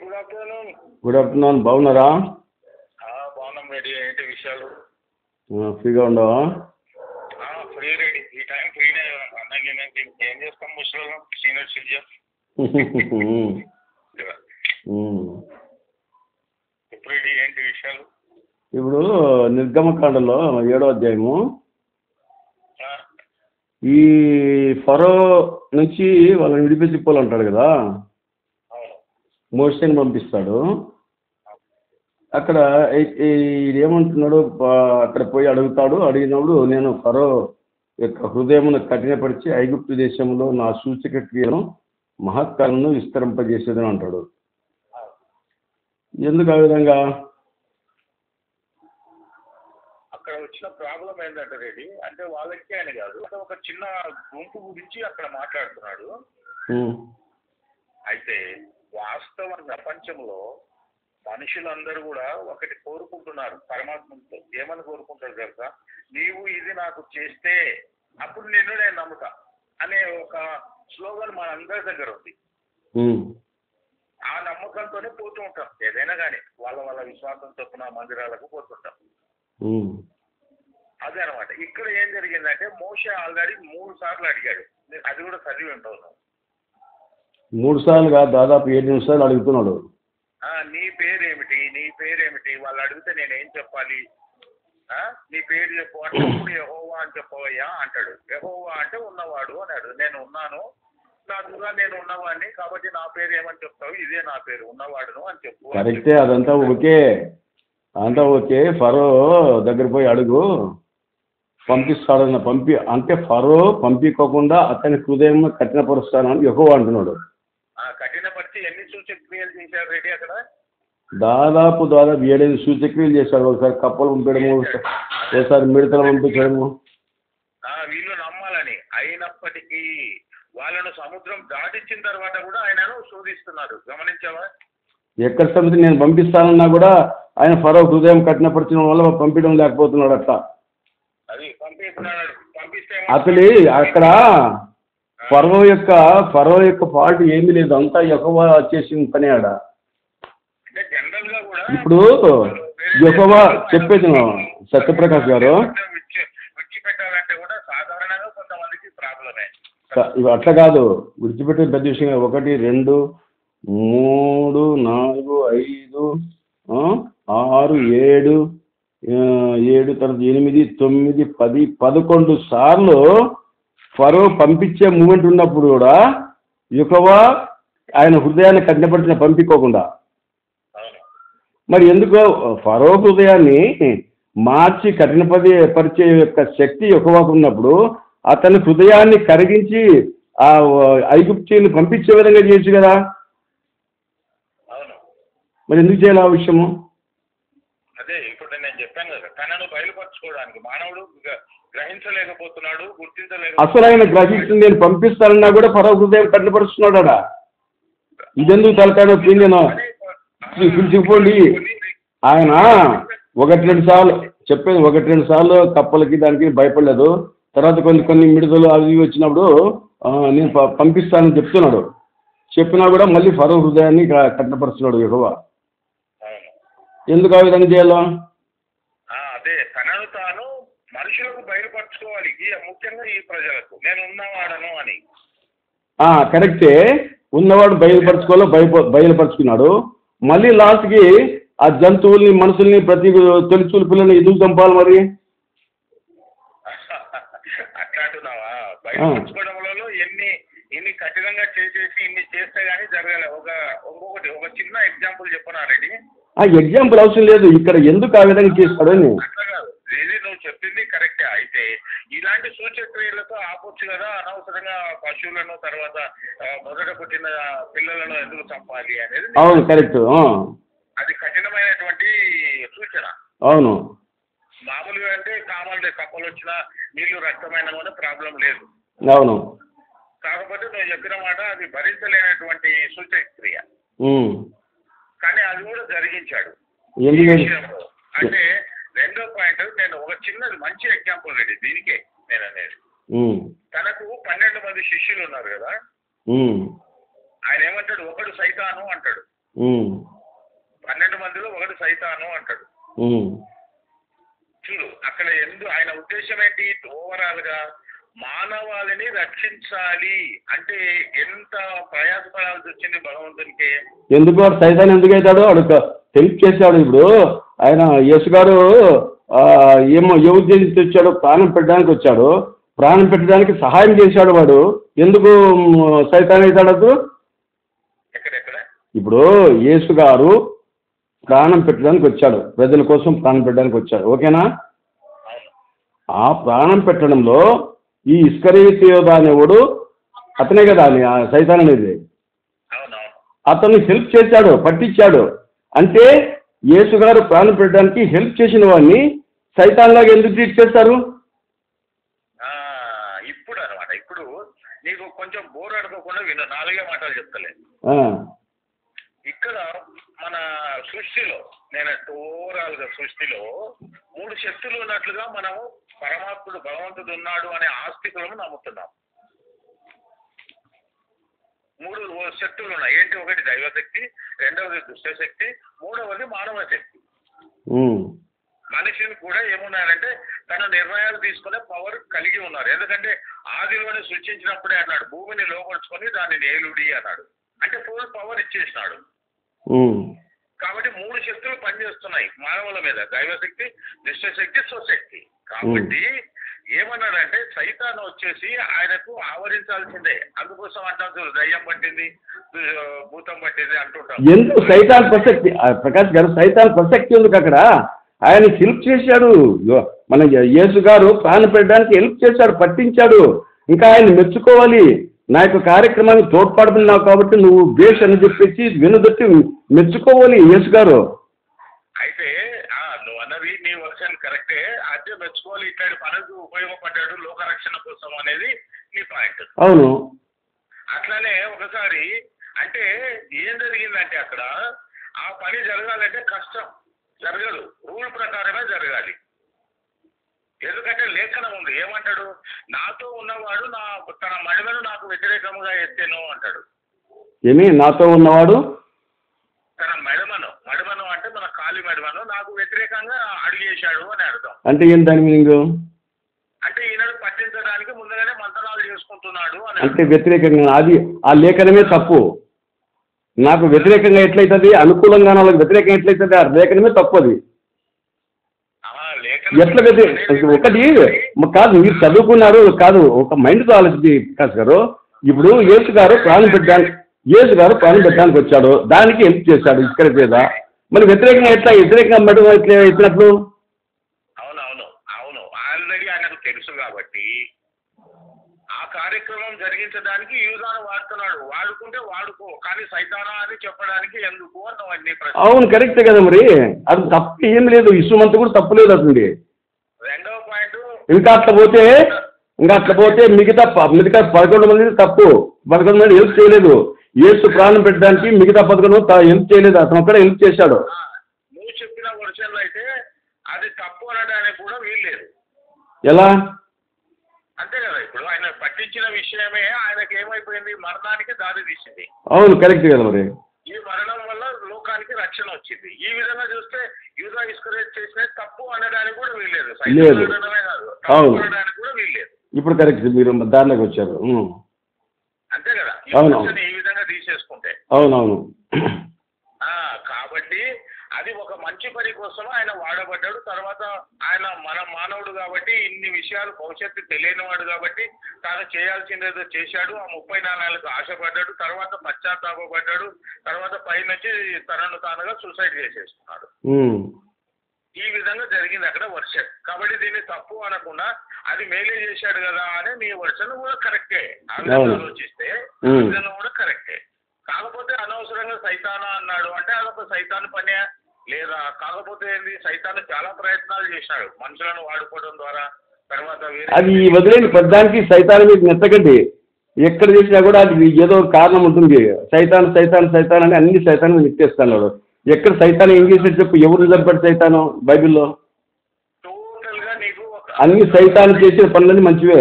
Good afternoon good afternoon బాగున్నారా బాగున్నాం ready ఏంటి విషయాలు ఆ, ఫ్రీగా ఉండవా ఫ్రీ రెడీ ఈ టైం ఫ్రీనే అన్నకి ఏం చేస్తాం ముసలి సీనియర్ సిటిజన్ ఉమ్. ఇప్పుడు రెడీ ఏంటి విషయాలు ఇప్పుడు నిర్గమకాండలో ఏడో అధ్యాయము ఆ, ఈ ఫరో నుంచి వాళ్ళని విడిపించిపోవాలంటాడు కదా అవును మోషని పంపిస్తాడు అక్కడ ఈ- ఈ- ఏమంటున్నాడు ప- అక్కడ పోయి అడుగుతాడు అడిగినప్పుడు నేను ఫరో యొక్క హృదయమును కఠినపరిచి ఐగుప్తు దేశంలో నా సూచక క్రియను మహత్కాలను విస్తరింపజేసేదని అంటాడు ఎందుకు ఆ విధంగా అక్కడ వచ్చిన ప్రాబ్లం ఏంటంటే రెడీ అంటే వాళ్ళకి అని కాదు అంటే ఒక చిన్న గుంపు గురించి అక్కడ మాట్లాడుతున్నాడు ఉమ్, అయితే వాస్తవ ప్రపంచంలో మనుషులందరూ కూడా ఒకటి కోరుకుంటున్నారు పరమాత్మతో ఏమని కోరుకుంటారు తెలుసా నీవు ఇది నాకు చేస్తే అప్పుడు నిన్ను నేను నమ్ముతా అనే ఒక స్లోగన్ మన అందరి దగ్గర ఉంది ఉమ్, ఆ నమ్మకంతోనే పోతూ ఉంటాం ఏదైనా కానీ వాళ్ళ వాళ్ళ విశ్వాసం చొప్పున మందిరాలకు పోతుంటాం ఉమ్, అదే అనమాట ఇక్కడ ఏం జరిగిందంటే మోషే ఆల్రెడీ మూడు సార్లు అడిగాడు నీకు అది కూడా చదివి ఉంటావు నువ్వు. మూడు సార్లు కాదు దాదాపు ఏడు నిమిషాలు అడుగుతున్నాడు ఆ, నీ పేరేమిటి నీ పేరేమిటి వాళ్ళు అడిగితే నేను ఏం చెప్పాలి ఆ, నీ పేరు చెప్పు అంటే ఇప్పుడు యహోవా అని చెప్పవయ్యా అంటాడు యహోవా అంటే ఉన్నవాడు అన్నాడు నేను ఉన్నాను నాకుగా నేను ఉన్నవాడిని కాబట్టి నా పేరు ఏమని చెప్తావు ఇదే నా పేరు ఉన్నవాడును అని చెప్పు అని కరెక్టే అదంతా ఓకే అంతా ఓకే ఫరో దగ్గర పోయి అడుగు పంపిస్తాడన్న పంపి అంటే ఫరో పంపించకుండా అతని హృదయం కఠినపరుస్తానని ఎక్కువ అంటున్నాడు ఆ, కఠినపరిచి ఎన్ని సూచక క్రియలు చేశారు రెడీ అక్కడ దాదాపు దాదాపు ఏడైదు సూచక్రియలు చేశాడు ఒకసారి కప్పలు పంపించడము ఒకసారి మిడతలు పంపించడము ఆ, వీళ్ళు నమ్మాలని అయినప్పటికీ వాళ్ళను సముద్రం దాటించిన తర్వాత కూడా ఆయనను శోధిస్తున్నారు గమనించావా ఎక్కడ సంగతి నేను పంపిస్తానన్నా కూడా ఆయన ఫరో హృదయం కఠినపరచడం వల్ల పంపించడం లేకపోతున్నాడు అట్లా అది పంపిస్తున్నాడు పంపిస్తే అసలు అక్కడ ఫరో యొక్క ఫరో యొక్క ఫాల్ట్ ఏమీ లేదు అంతా ఎక్కువ చేసిన పని ఆడ అంటే జనరల్ గా కూడా ఇప్పుడు యెహోవా చెప్పేది నా సత్యప్రకాష్ గారు విడిచి- విడిచిపెట్టాలంటే కూడా సాధారణంగా కొంతమందికి ప్రాబ్లమే క- ఇవి అట్లా కాదు విడిచిపెట్టే పెద్ద విషయం కాదు. ఒకటి రెండు మూడు నాలుగు ఐదు ఆ, ఆరు ఏడు ఆ, ఏడు తర్వాత ఎనిమిది తొమ్మిది పది పదకొండు సార్లు ఫరో పంపించే మూమెంట్ ఉన్నప్పుడు కూడా యుకవా ఆయన హృదయాన్ని కఠినపరిచిన పంపించుకోకుండా అవును మరి ఎందుకో ఫరో హృదయాన్ని మార్చి కఠినపది పరిచే యొక్క శక్తి ఎక్కువకు ఉన్నప్పుడు అతని హృదయాన్ని కరిగించి ఆ ఐగుప్తీని పంపించే విధంగా చేయొచ్చు కదా అవును మరి ఎందుకు చేయాలి ఆ విషయము అదే ఇప్పుడు నేను చెప్పాను కదా తనను బయలుపరచుకోవడానికి మానవుడు గ- గ్రహించలేకపోతున్నాడు గుర్తించలేక అసలు ఆయన గ్రహించి నేను పంపిస్తానన్నా కూడా ఫరో హృదయం కఠినపరుస్తున్నాడు ఆడ ఇదెందుకు తలకాయ నొప్పి నేను పిలిచిపోండి ఆయన ఒకటి రెండు సార్లు చెప్పేది ఒకటి రెండు సార్లు కప్పలకి దానికి భయపడలేదు తర్వాత కొన్ని కొన్ని మిడతలు అవి ఇవి వచ్చినప్పుడు ఆ, నేను ప- పంపిస్తానని చెప్తున్నాడు చెప్పినా కూడా మళ్ళీ ఫరో హృదయాన్ని క- కఠినపరుస్తున్నాడు ఎక్కువ అవును ఎందుకు ఆ విధంగా చేయాలో ఆ, అదే తనను తాను మనుషులకు బయలుపరచుకోవాలి ఈ ముఖ్యంగా ఈ ప్రజలకు నేను ఉన్నవాడను అని ఆ, కరెక్టే ఉన్నవాడు బయలుపరచుకోవాలో బయలు బయలుపరుచుకున్నాడు మళ్ళీ లాస్ట్కి ఆ జంతువుల్ని మనుషుల్ని ప్రతి తొలిచూలు పిల్లల్ని ఎందుకు చంపాలి మరి అట్లా అంటున్నావా బయలుపరచుకోవడంలో ఎన్ని ఇన్ని కఠినంగా చేసేసి ఇన్ని చేస్తే గానీ జరగలే ఒక ఇంకొకటి ఒక చిన్న ఎగ్జాంపుల్ చెప్పనా రెడీ ఆ ఎగ్జాంపుల్ అవసరం లేదు ఇక్కడ ఎందుకు ఆ విధంగా చేస్తాడని అట్లా కాదు ఇది నువ్వు చెప్పింది కరెక్టే అయితే ఇలాంటి సూచక్రియలతో ఆపొచ్చు కదా అనవసరంగా పశువులను తర్వాత ఆ, మొదట పుట్టిన పిల్లలను ఎందుకు చంపాలి అనేది నీ- అవును కరెక్ట్ ఆ, అది కఠినమైనటువంటి సూచన అవును మామూలుగా అంటే కామన్ కప్పలు వచ్చినా నీళ్లు రక్తమైన కూడా ప్రాబ్లం లేదు అవును కాకపోతే నువ్వు చెప్పిన మాట అది భరించలేనటువంటి సూచక్రియ ఉమ్. కానీ అది కూడా జరిగించాడు ఈ ఎందుకంటే విషయంలో అంటే రెండో పాయింట్ నేను ఒక చిన్నది మంచి ఎగ్జాంపుల్ రెడీ దీనికే నేను అనేది ఉమ్, తనకు పన్నెండు మంది శిష్యులు ఉన్నారు కదా ఉమ్, ఆయన ఏమంటాడు ఒకడు సైతాను అంటాడు ఉమ్, పన్నెండు మందిలో ఒకటి సైతాను అంటాడు ఉమ్, చూడు అక్కడ ఎందు ఆయన ఉద్దేశం ఏంటి ఓవరాల్ గా మానవాళిని రక్షించాలి అంటే ఎంత ప్రయాసపడాల్సి వచ్చింది భగవంతునికి ఎందుకు వాడు సైతాన్ ఎందుకు అవుతాడు వాడు హెల్ప్ చేశాడు ఇప్పుడు ఆయన యేసు గారు ఆ, ఏమో ఏ ఉద్దేశించి వచ్చాడు ప్రాణం పెట్టడానికి వచ్చాడు ప్రాణం పెట్టడానికి సహాయం చేశాడు వాడు ఎందుకు మ్, సైతాన్ అవుతాడు అసలు? ఎక్కడెక్కడ ఇప్పుడు యేసు గారు ప్రాణం పెట్టడానికి వచ్చాడు ప్రజల కోసం ప్రాణం పెట్టడానికి వచ్చాడు ఓకేనా అవును ఆ ప్రాణం పెట్టడంలో ఈ ఇస్కరేయోధ అనేవాడు అతనే కదా అని- ఆ సైతాన్ అనేది అవునవును అతన్ని హెల్ప్ చేశాడు పట్టించాడు అంటే యేసు గారు ప్రాణం పెట్టడానికి హెల్ప్ చేసిన వాడిని సైతాన్లాగా ఎందుకు ట్రీట్ చేస్తారు ఆ, ఇప్పుడు అనమాట ఇప్పుడు నీకు కొంచెం బోర్ అడగకుండా విను నాలుగే మాటలు చెప్తలే ఆ, ఇక్కడ మన సృష్టిలో నేను ఓవరాల్ గా సృష్టిలో మూడు శక్తులు ఉన్నట్లుగా మనము పరమాత్ముడు భగవంతుడు ఉన్నాడు అనే ఆస్తికులను నమ్ముతున్నాం మూడు శక్తులు ఉన్నాయి ఏంటి ఒకటి దైవశక్తి రెండవది దుష్టశక్తి మూడవది మానవ శక్తి ఉమ్, మనిషిని కూడా ఏమున్నారంటే తన నిర్ణయాలు తీసుకునే పవర్ కలిగి ఉన్నారు ఎందుకంటే ఆదిలోనే సృష్టించినప్పుడే అన్నాడు భూమిని లోపరుచుకొని దాన్ని నేలుడి అన్నాడు అంటే ఫుల్ పవర్ ఇచ్చేసినాడు ఉమ్, కాబట్టి మూడు శక్తులు పనిచేస్తున్నాయి మానవుల మీద దైవశక్తి దుష్టశక్తి స్వశక్తి కాబట్టి ఏమన్నాడంటే సైతాన్ వచ్చేసి ఆయనకు ఆవరించాల్సిందే అందుకోసం అంటాం చూడు దయ్యం పట్టింది దు- భూతం పట్టింది అంటుంటాం ఎందుకు సైతాన్ ప్రసక్తి ఆ, ప్రకాష్ గారు సైతాన్ ప్రసక్తి ఎందుకు అక్కడ ఆయన హెల్ప్ చేశాడు యో- మన యేసు గారు ప్రాణం పెట్టడానికి హెల్ప్ చేశాడు పట్టించాడు ఇంకా ఆయన మెచ్చుకోవాలి నా యొక్క కార్యక్రమానికి తోడ్పడుతున్నావు కాబట్టి నువ్వు బేష్ అని చెప్పేసి వినదొట్టి మెచ్చుకోవాలి యేసు గారు అయితే ఆ, నువ్వు అన్నది నీ వర్షన్ కరెక్టే అదే మెచ్చుకోవాలి ఇట్లాంటి పనులకు ఉపయోగపడ్డాడు లోక రక్షణ కోసం అనేది నీ పాయింట్ అవును అట్లానే ఒకసారి అంటే ఏం జరిగిందంటే అక్కడ ఆ పని జరగాలంటే కష్టం జరగదు రూల్ ప్రకారమే జరగాలి ఎందుకంటే లేఖనం ఉంది ఏమంటాడు నాతో ఉన్నవాడు నా తన మడిమను నాకు వ్యతిరేకంగా ఎత్తేను అంటాడు ఏమి నాతో ఉన్నవాడు తన మడిమను మడిమను అంటే మన కాలి మడిమను నాకు వ్యతిరేకంగా అడిగేశాడు అని అర్థం అంటే ఏం దాని మీనింగ్ అంటే ఈనాడు పట్టించడానికి ముందుగానే మంత్రాలు చేసుకుంటున్నాడు అని అంటే అర్థం. వ్యతిరేకంగా అది ఆ లేఖనమే తప్పు నాకు వ్యతిరేకంగా ఎట్లయితుంది అనుకూలంగా వాళ్ళకి వ్యతిరేకంగా ఎట్లయితుంది ఆ లేఖనమే తప్పు అది ఆ, లేఖనం ఎట్లా వ్యతి ఒకటి మ- కాదు మీరు చదువుకున్నారు కాదు ఒక మైండ్తో ఆలోచించి వికాస్ గారు ఇప్పుడు యేసు గారు ప్రాణం పెట్టడానికి యేసు గారు ప్రాణం పెట్టడానికి వచ్చాడు దానికి హెల్ప్ చేశాడు ఇసుకర మీద మరి వ్యతిరేకంగా ఎట్లా వ్యతిరేకంగా మెడ ఎట్లా ఎత్తినట్లు అవునవును అవును ఆల్రెడీ ఆయనకు తెలుసు కాబట్టి ఆ కార్యక్రమం జరిగించడానికి యూజాను వాడుతున్నాడు వాడుకుంటే వాడుకో కానీ సైతానా అని చెప్పడానికి ఎందుకు అన్నవన్నీ ప్రశ్న అవును కరెక్టే కదా మరి అది తప్పు ఏం లేదు ఇసుమంతా కూడా తప్పు లేదు అసలు రెండవ పాయింట్ ఇంకా అట్లా పోతే ఇంకా అట్లా పోతే మిగతా ప- మిగతా పదకొండు మంది తప్పు పదకొండు మంది హెల్ప్ చేయలేదు యేసు ప్రాణం పెట్టడానికి మిగతా పదకొండు మంది తా- హెల్ప్ చేయలేదు అతను ఒక్కడే హెల్ప్ చేశాడు నువ్వు చెప్పిన వర్షన్లో అయితే అది తప్పు అనడానికి కూడా వీల్లేదు ఎలా అంతే కదా ఇప్పుడు ఆయన పట్టించిన విషయమే ఆయనకి ఏమైపోయింది మరణానికి దారి తీసింది అవును కరెక్ట్ కదా మరి ఈ మరణం వల్ల లోకానికి రక్షణ వచ్చింది ఈ విధంగా చూస్తే యూజా ఇస్కరేజ్ చేసిన తప్పు అనడానికి కూడా వీల్లేదు సైతం లేదు. అనడమే కాదు అవును. తప్పు అనడానికి కూడా వీల్లేదు ఇప్పుడు కరెక్ట్ మీరు దారిలోకి వచ్చారు ఉమ్. అంతే కదా ఈ అవును. క్వశ్చన్ ఈ విధంగా తీసేసుకుంటే అవునవును ఆ కాబట్టి అది ఒక మంచి పని కోసం ఆయన వాడబడ్డాడు తర్వాత ఆయన మన మానవుడు కాబట్టి ఇన్ని విషయాలు భవిష్యత్తు తెలియనివాడు కాబట్టి తాను చేయాల్సిందేదో చేశాడు ఆ ముప్పై నాలుగు ఆశపడ్డాడు తర్వాత పశ్చాత్తాపడ్డాడు తర్వాత పైనుంచి తనను తానుగా సూసైడ్ చేసేసుకున్నాడు ఉమ్. ఈ విధంగా జరిగింది అక్కడ వర్షన్ కాబట్టి దీన్ని తప్పు అనకుండా అది మేలే చేశాడు కదా అని నీ వర్షన్ కూడా కరెక్టే ఆ విధంగా అవును. ఆలోచిస్తే ఆ ఉమ్. విధంగా కూడా కరెక్టే కాకపోతే అనవసరంగా సైతానా అన్నాడు అంటే అదొక సైతాన్ పనే లేదా కాకపోతే ఏంది సైతాను చాలా ప్రయత్నాలు చేశాడు మనుషులను వాడుకోవడం ద్వారా తర్వాత వేరే అది వదిలేని ప్రధానికి సైతాన్ మీకు నెత్తకండి ఎక్కడ చేసినా కూడా అది ఏదో ఒక కారణం ఉంటుంది సైతాన్ సైతాన్ సైతాన్ అని అన్ని సైతాన్ నెట్టేస్తున్నాడు ఎక్కడ సైతాన్ ఏం చేసాడు చెప్పు ఎవరు నిలబడి సైతాను బైబిల్లో టోటల్ గా నీకు ఒక అన్ని సైతాన్ చేసే పనులన్నీ మంచివే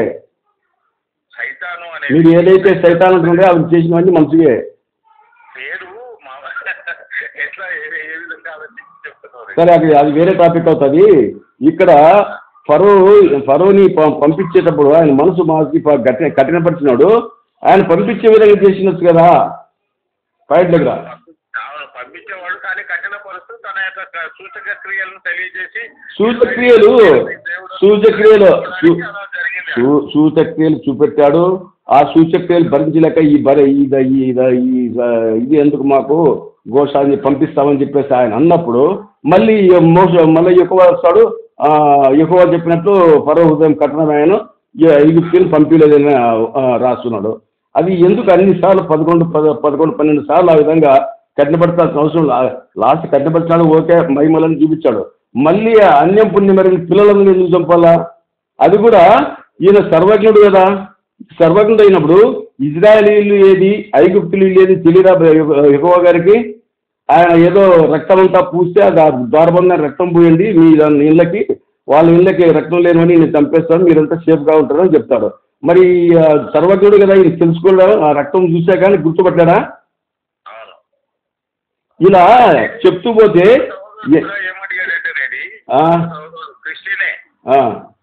సైతాను మీరు అనేది ఏదైతే సైతాన్ ఉంటుందో అవి చేసినవన్నీ మంచివే పేరు మా సరే అది అది వేరే టాపిక్ అవుతుంది ఇక్కడ ఫరో ఫరోని ప- పంపించేటప్పుడు ఆయన మనసు మార్చి ప- గట్టి కఠినపరిచినాడు ఆయన పంపించే విధంగా చేసినచ్చు కదా పాయింట్ దగ్గర అవును పంపించేవాడు కానీ కఠిన పరుస్తూ తన యొక్క క- సూచక క్రియలను తెలియజేసి సూచక్రియలు దేవుడు సూచక్రియలు సూ- అలా జరిగింది సూ- సూచక్రియలు చూపెట్టాడు ఆ సూచక్రియలు భరించలేక ఈ బరే ఇద ఈ ఇద- ఈ ఇద- ఇది ఎందుకు మాకు గోషాన్ని పంపిస్తామని చెప్పేసి ఆయన అన్నప్పుడు మళ్ళీ ఈ మోస మళ్ళీ ఎక్కువ వస్తాడు ఎక్కువ చెప్పినట్లు పరో హృదయం కఠినమైన ఐగుప్తిని పంపించలేదని ఆ, రాస్తున్నాడు అది ఎందుకు అన్నిసార్లు పదకొండు పద పదకొండు పన్నెండు సార్లు ఆ విధంగా కఠినపడతాల్సిన అవసరం లా- లాస్ట్ కఠినపరిచాడు ఓకే మహిమలను చూపించాడు మళ్ళీ ఆ అన్యం పుణ్యం మరి పిల్లలను ఎందుకు చంపాలా అది కూడా ఈయన సర్వజ్ఞుడు కదా సర్వజ్ఞుడు అయినప్పుడు ఇజ్రాయలీలు ఏది ఐగుప్తులు ఏది తెలియదా యెహోవా గారికి ఆయన ఏదో రక్తం అంతా పూస్తే అది ఆ ద్వారబంధం రక్తం పోయండి మీ దాని ఇళ్ళకి వాళ్ళ ఇళ్ళకి రక్తం లేనివని నేను చంపేస్తాను మీరంతా సేఫ్గా ఉంటారని చెప్తాడు మరి ఆ, సర్వజ్ఞుడు కదా ఈయన తెలుసుకోవడం ఆ రక్తం చూసా కానీ గుర్తుపట్టాడా అవును ఇలా చెప్తూ పోతే ఏ- సహోదరుడు ఏమడిగాడంటే రెడీ ఆ, సహోదరుడు క్రిస్టియనే ఆ,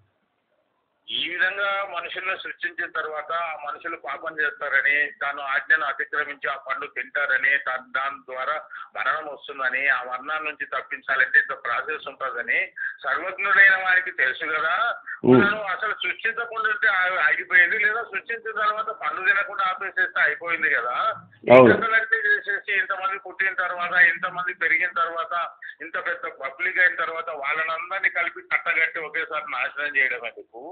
ఈ విధంగా మనుషులను సృష్టించిన తర్వాత ఆ మనుషులు పాపం చేస్తారని తాను ఆజ్ఞను అతిక్రమించి ఆ పండు తింటారని దా- దాని ద్వారా మరణం వస్తుందని ఆ మరణం నుంచి తప్పించాలంటే ఇంత ప్రాసెస్ ఉంటుందని సర్వజ్ఞుడైన వారికి తెలుసు కదా ఉం. మనం అసలు సృష్టించకుండా ఉంటే ఆ- ఆగిపోయింది లేదా సృష్టించిన తర్వాత పండు తినకుండా ఆపేసేస్తే అయిపోయింది కదా అవును. ఇంతకంటే చేసేసి ఇంతమంది పుట్టిన తర్వాత ఇంతమంది పెరిగిన తర్వాత ఇంత పెద్ద పబ్లిక్ అయిన తర్వాత వాళ్ళనందరినీ కలిపి కట్టగట్టి ఒకేసారి నాశనం చేయడం ఎందుకు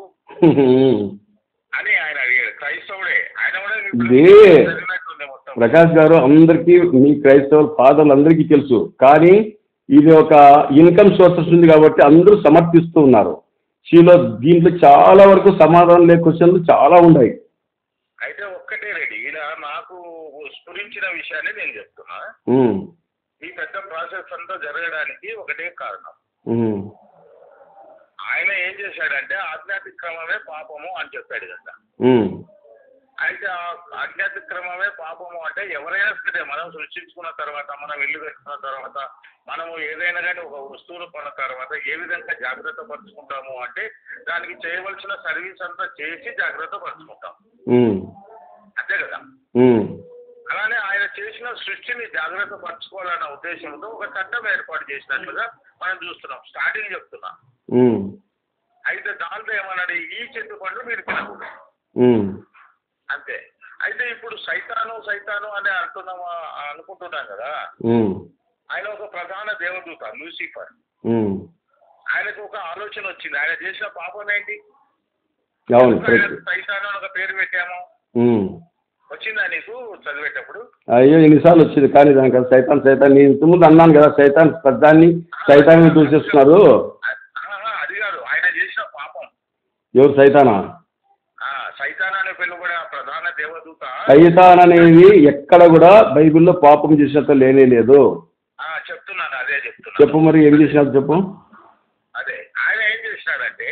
అని ఆయన అడిగాడు క్రైస్తవుడే ఆయన కూడా ఇప్పుడు ఇదే. చదివినట్టుంది మొత్తం ప్రకాష్ గారు అందరికీ మీ క్రైస్తవ ఫాదర్లు అందరికీ తెలుసు కానీ ఇది ఒక ఇన్కమ్ సోర్సెస్ ఉంది కాబట్టి అందరూ సమర్థిస్తూ ఉన్నారు దీనిలో దీంట్లో చాలా వరకు సమాధానం లేని క్వశ్చన్లు చాలా ఉన్నాయి అయితే ఒక్కటే రెడీ ఇలా నాకు స్ఫురించిన విషయాన్ని నేను చెప్తున్నా ఉమ్, ఈ పెద్ద ప్రాసెస్ అంతా జరగడానికి ఒకటే కారణం ఉమ్, ఆయన ఏం చేశాడంటే ఆధ్యాత్మిక్రమమే పాపము అని చెప్పాడు కదా ఉమ్, అయితే ఆ ఆధ్యాత్మిక్రమమే పాపము అంటే ఎవరైనా సరే మనం సృష్టించుకున్న తర్వాత మనం ఇల్లు కట్టుకున్న తర్వాత మనము ఏదైనా కానీ ఒక వస్తువును కొన్న తర్వాత ఏ విధంగా జాగ్రత్త పరుచుకుంటాము అంటే దానికి చేయవలసిన సర్వీస్ అంతా చేసి జాగ్రత్త పరుచుకుంటాం ఉమ్, అంతే కదా ఉమ్, అలానే ఆయన చేసిన సృష్టిని జాగ్రత్త పరచుకోవాలన్న ఉద్దేశంతో ఒక చట్టం ఏర్పాటు చేసినట్లుగా మనం చూస్తున్నాం స్టార్టింగ్ చెప్తున్నా ఉమ్, అయితే దాంట్లో ఏమన్నాడు ఈ చెట్టు పండు మీరు తినకూడదు ఉమ్, అంతే అయితే ఇప్పుడు సైతాను సైతాను అని అంటున్నాం అనుకుంటున్నాం కదా ఉమ్, ఆయన ఒక ప్రధాన దేవదూత లూసిఫర్ ఉమ్. ఆయనకు ఒక ఆలోచన వచ్చింది ఆయన చేసిన పాపం ఏంటి అవును ఆయన కరెక్ట్ సైతాను అని ఒక పేరు పెట్టాము ఉమ్. వచ్చిందా నీకు చదివేటప్పుడు అయ్యో ఎన్నిసార్లు వచ్చింది కానీ దానికి అది సైతాన్ సైతాన్ నేను ఇంతకుముందు అన్నాను కదా సైతాన్ పెద్దాన్ని సైతాన్ని చూసేస్తున్నారు ఆహా, అది కాదు ఆయన చేసిన పాపం ఎవరు సైతానా ఆ సైతాన్ అని పిలువబడే ఆ ప్రధాన దేవదూత సైతాన్ అనేది ఎక్కడ కూడా బైబిల్లో పాపం చేసినంత లేనే లేదు ఆ చెప్తున్నాను అదే చెప్తున్నాను చెప్పు మరి ఏం చేసినట్టు చెప్పు అదే ఆయన ఏం చేసినాడంటే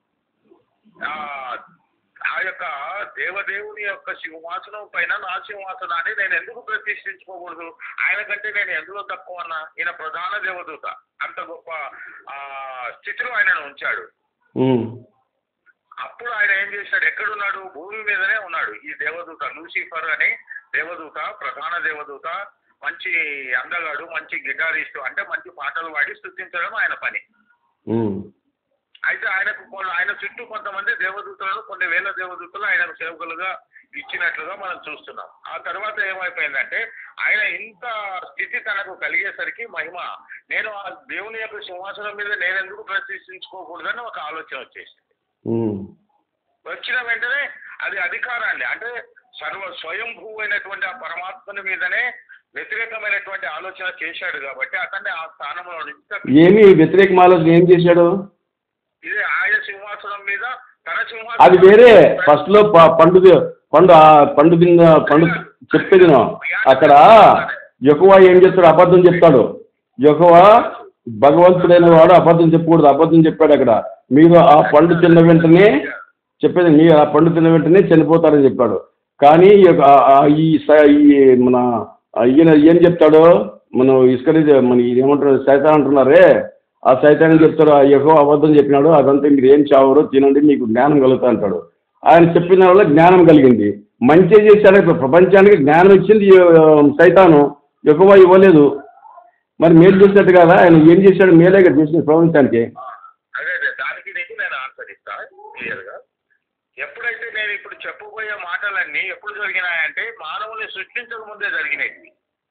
ఆ ఆ యొక్క దేవదేవుని యొక్క సింహాసనం పైన నా సింహాసనాన్ని నేను ఎందుకు ప్రతిష్ఠించుకోకూడదు ఆయన కంటే నేను ఎందులో తక్కువ అన్నా ఈయన ప్రధాన దేవదూత అంత గొప్ప ఆ స్థితిలో ఆయనను ఉంచాడు ఉమ్, అప్పుడు ఆయన ఏం చేశాడు ఎక్కడున్నాడు భూమి మీదనే ఉన్నాడు ఈ దేవదూత లూసిఫర్ అని దేవదూత ప్రధాన దేవదూత మంచి అందగాడు మంచి గిటారిస్టు అంటే మంచి పాటలు పాడి స్థుతించడం ఆయన పని ఉమ్, అయితే ఆయనకు కొన్ని ఆయన చుట్టూ కొంతమంది దేవదూతలను కొన్ని వేల దేవదూతలు ఆయనకు సేవకులుగా ఇచ్చినట్లుగా మనం చూస్తున్నాం ఆ తర్వాత ఏమైపోయిందంటే ఆయన ఇంత స్థితి తనకు కలిగేసరికి మహిమ నేను ఆ దేవుని యొక్క సింహాసనం మీద నేను ఎందుకు ప్రతిష్ఠించుకోకూడదని ఒక ఆలోచన వచ్చేసింది ఉమ్, వచ్చిన వెంటనే అది అధికారాన్ని అంటే సర్వ స్వయంభూ అయినటువంటి ఆ పరమాత్మని మీదనే వ్యతిరేకమైనటువంటి ఆలోచన చేశాడు కాబట్టి అతన్ని ఆ స్థానంలో నుంచి తప్పి- ఏమి వ్యతిరేక ఆలోచన ఏం చేశాడు ఇది ఆయన సింహాసనం మీద తన అది సింహాసనం వేరే ఫస్ట్ లో ప- పండు తి- పండు ఆ పండు తిన్న పండు చెప్పేది నా. అక్కడ యెహోవా ఏం చెప్తాడు అబద్ధం చెప్తాడు యెహోవా భగవంతుడైన వాడు అబద్ధం చెప్పకూడదు అబద్ధం చెప్పాడు అక్కడ మీరు ఆ పండు తిన్న వెంటనే చెప్పేది మీరు ఆ పండు తిన్న వెంటనే చనిపోతారని చెప్పాడు కానీ ఈ యొక్క- ఆ- ఆ ఈ స- ఈ మన ఆ ఈయన ఏం చెప్తాడు మనం ఇసుక మన ఇది ఏమంటారు సైతాన్ అంటున్నారే ఆ సైతాన్ని చెప్తారు ఆ యహో అబద్ధం చెప్పినాడు అదంతా మీరు ఏం చావరు తినండి మీకు జ్ఞానం కలుగుతా అంటాడు ఆయన చెప్పిన వల్ల జ్ఞానం కలిగింది మంచి చేశాడు ఇప్పుడు ప్రపంచానికి జ్ఞానం ఇచ్చింది ఆ, సైతాను ఎక్కువ ఇవ్వలేదు మరి మేలు చేసినట్టు కదా ఆయన ఏం చేశాడు మేలే కదా చేసిన ప్రపంచానికి అదే అదే దానికి నీకు నేను ఆన్సర్ ఇస్తా క్లియర్గా ఎప్పుడైతే నేను ఇప్పుడు చెప్పబోయే మాటలన్నీ ఎప్పుడు జరిగినాయంటే మానవుని సృష్టించక ముందే జరిగినాయి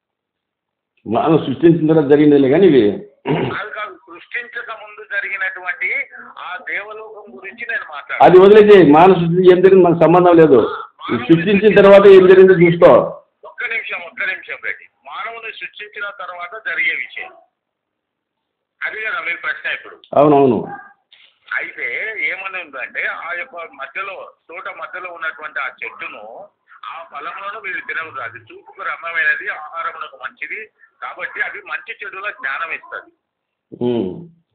మనం సృష్టించిన తర్వాత జరిగిందిలే కానీ ఇవి అది కాదు సృష్టించక ముందు జరిగినటువంటి ఆ దేవలోకం గురించి నేను అది మాట్లాడాను వదిలేసి మానవ సృష్టి ఏం జరిగింది మనకు సంబంధం లేదు సృష్టించిన తర్వాత ఏం జరిగిందో చూసుకో ఒక్క నిమిషం ఒక్క నిమిషం రెడ్డి మానవుని సృష్టించిన తర్వాత జరిగే విషయం అది కదా మీ ప్రశ్న ఇప్పుడు అవునవును అయితే ఏమని ఉందంటే ఆ యొక్క మధ్యలో తోట మధ్యలో ఉన్నటువంటి ఆ చెట్టును ఆ ఫలంలోనూ వీళ్ళు తినవద్దు అది చూపుకు రమ్యమైనది ఆహారమునకు మంచిది కాబట్టి అది మంచి చెడుల జ్ఞానం ఇస్తుంది ఉమ్.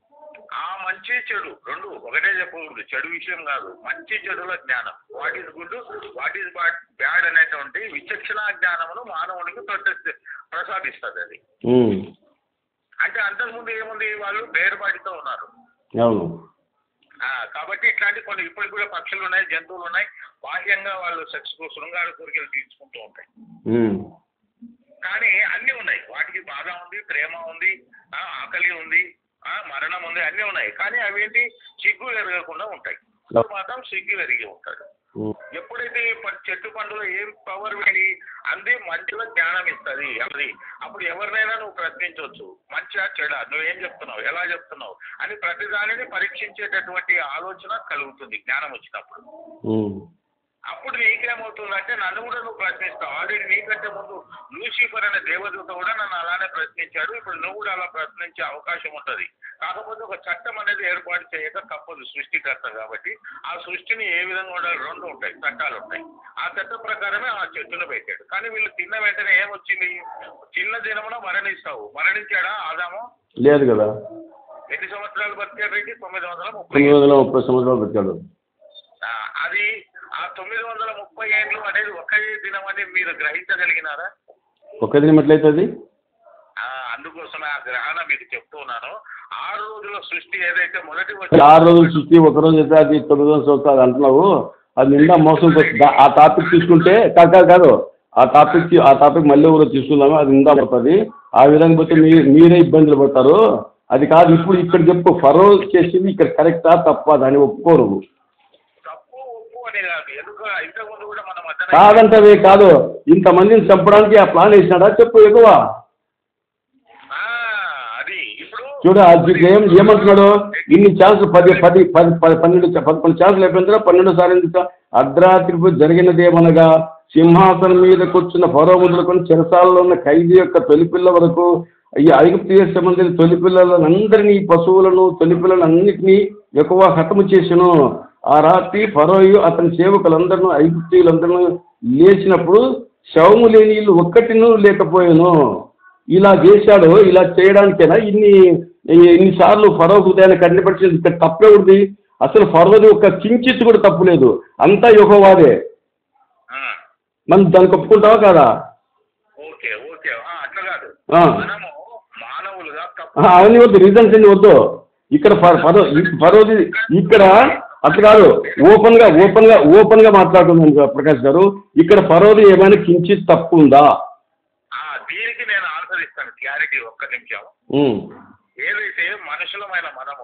ఆ మంచి చెడు రెండు ఒకటే చెప్పకూడదు చెడు విషయం కాదు మంచి చెడుల జ్ఞానం what is good what is bad అనేటువంటి విచక్షణ జ్ఞానమును మానవునికి ప్రశస్తి ప్రసాదిస్తుంది అది ఉమ్. అంటే అంతకుముందు ఏముంది వాళ్ళు బేరుబాటితో ఉన్నారు అవును ఆ, కాబట్టి ఇట్లాంటి కొన్ని ఇప్పటికి కూడా పక్షులు ఉన్నాయి జంతువులు ఉన్నాయి బాహ్యంగా వాళ్ళు సెక్స్ శృంగార కోరికలు తీర్చుకుంటూ ఉంటాయి ఉమ్. కానీ అన్నీ ఉన్నాయి వాటికి బాధ ఉంది ప్రేమ ఉంది ఆ, ఆకలి ఉంది ఆ, మరణం ఉంది అన్నీ ఉన్నాయి కానీ అవేంటి సిగ్గు ఎరగకుండా ఉంటాయి మాత్రం సిగ్గు ఎరిగి ఉంటాడు ఉమ్. ఎప్పుడైతే ఈ ప- చెట్టు పండులో ఏం పవర్ వెళ్ళి అంది మంచిలో జ్ఞానం ఇస్తుంది అది అప్పుడు ఎవరినైనా నువ్వు ప్రశ్నించవచ్చు మంచిగా చెడా నువ్వేం చెప్తున్నావు ఎలా చెప్తున్నావు అని ప్రతిదానిని పరీక్షించేటటువంటి ఆలోచన కలుగుతుంది జ్ఞానం వచ్చినప్పుడు ఉమ్. అప్పుడు నీకేమవుతుందంటే నన్ను కూడా నువ్వు ప్రశ్నిస్తావు ఆల్రెడీ నీకంటే ముందు లూసిఫర్ అనే దేవదూత కూడా నన్ను అలానే ప్రశ్నించాడు ఇప్పుడు నువ్వు కూడా అలా ప్రశ్నించే అవకాశం ఉంటుంది కాకపోతే ఒక చట్టం అనేది ఏర్పాటు చేయక తప్పదు సృష్టికర్త కాబట్టి ఆ సృష్టిని ఏ విధంగా ఉండాలి రెండు ఉంటాయి చట్టాలు ఉంటాయి ఆ చట్ట ప్రకారమే ఆ చెట్టును పెట్టాడు కానీ వీళ్ళు తిన్న వెంటనే ఏమొచ్చింది చిన్న దినమున మరణిస్తావు మరణించాడా ఆదాము లేదు కదా ఎన్ని సంవత్సరాలు బతికాడు రెడ్డి తొమ్మిది వందల ముప్పై తొమ్మిది వందల ముప్పై సంవత్సరాలు పెట్టాడు ఆ, అది ఆ తొమ్మిది వందల ముప్పై ఏళ్ళు అనేది ఒకే దినం అని మీరు గ్రహించగలిగినారా ఒక్క దినం ఎట్లయితుంది ఆ, అందుకోసమే ఆ గ్రహణ మీకు చెప్తున్నాను ఆరు రోజుల సృష్టి ఏదైతే మొదటి వచ్చి ఆరు రోజులు సృష్టి ఒక రోజు అయితే అది తొమ్మిది వందల సంవత్సరాలు అంటున్నావు అది నిండా మోసం దా- ఆ టాపిక్ తీసుకుంటే కాదు కాదు కాదు ఆ టాపిక్ ఆ టాపిక్ మళ్ళీ ఊరో తీసుకుందాము అది నిండా పడుతుంది ఆ విధంగా పోతే మీ మీరే ఇబ్బందులు పడతారు అది కాదు ఇప్పుడు ఇక్కడ చెప్పు ఫరో చేసింది ఇక్కడ కరెక్టా తప్ప దాన్ని ఒప్పుకోరు తప్పు ఒప్పు అని కాదు ఎందుకు ఇంతకుముందు కూడా మనం మధ్యన కాదంటవే కాదు ఇంతమందిని చంపడానికి ఆ ప్లాన్ వేసినాడా చెప్పు ఎక్కువ ఆ, అది ఇప్పుడు చూడు అది ఏం ఏమంటున్నాడు ఇన్ని ఛాన్సులు పది పది పది పది పన్నెండు పదకొండు ఛాన్సులు అయిపోయిన పన్నెండు సార్లు ఎందుకు అర్ధరాత్రి జరిగినదేమనగా సింహాసనం మీద కూర్చున్న ఫరో మొదలుకొని చెరసాలలో ఉన్న ఖైదీ యొక్క తొలిపిల్ల వరకు ఈ ఐగుప్తు దేశ సంబంధించిన తొలిపిల్లలందరినీ పశువులను తొలిపిల్లలను అన్నిటినీ ఎక్కువ హతము చేసెను ఆ రాత్రి ఫరోయు అతని సేవకులందరినూ ఐగుప్తీయులందరినూ లేచినప్పుడు శవము లేని ఇల్లు ఒక్కటినూ లేకపోయాను ఇలా చేశాడు ఇలా చేయడానికైనా ఇన్ని ఇన్నిసార్లు ఫరో హృదయాన్ని కన్నపరిచింది ఇక్కడ తప్పే ఉంది అసలు ఫరోది ఒక కించిత్ కూడా తప్పు లేదు అంతా యెహోవాదే ఆ, మనం దానికి ఒప్పుకుంటావా కాదా ఓకే ఓకే ఆ, అట్లా కాదు ఆ. మనము మానవులుగా ఆ, తప్పు అవన్నీ వద్దు రీజన్స్ అన్ని వద్దు ఇక్కడ ఫ- ఫరో ఈ- ఫరోది ఇక్కడ అట్లా కాదు ఓపెన్ గా ఓపెన్ గా ఓపెన్ గా మాట్లాడుతున్నాను ప్రకాష్ గారు ఇక్కడ ఫరోది ఏమైనా కించిత్ తప్పు ఉందా ఆ, దీనికి నేను ఆన్సర్ ఇస్తాను క్లారిటీ ఒక్క నిమిషం ఉమ్, ఏదైతే మనుషులమైన మనము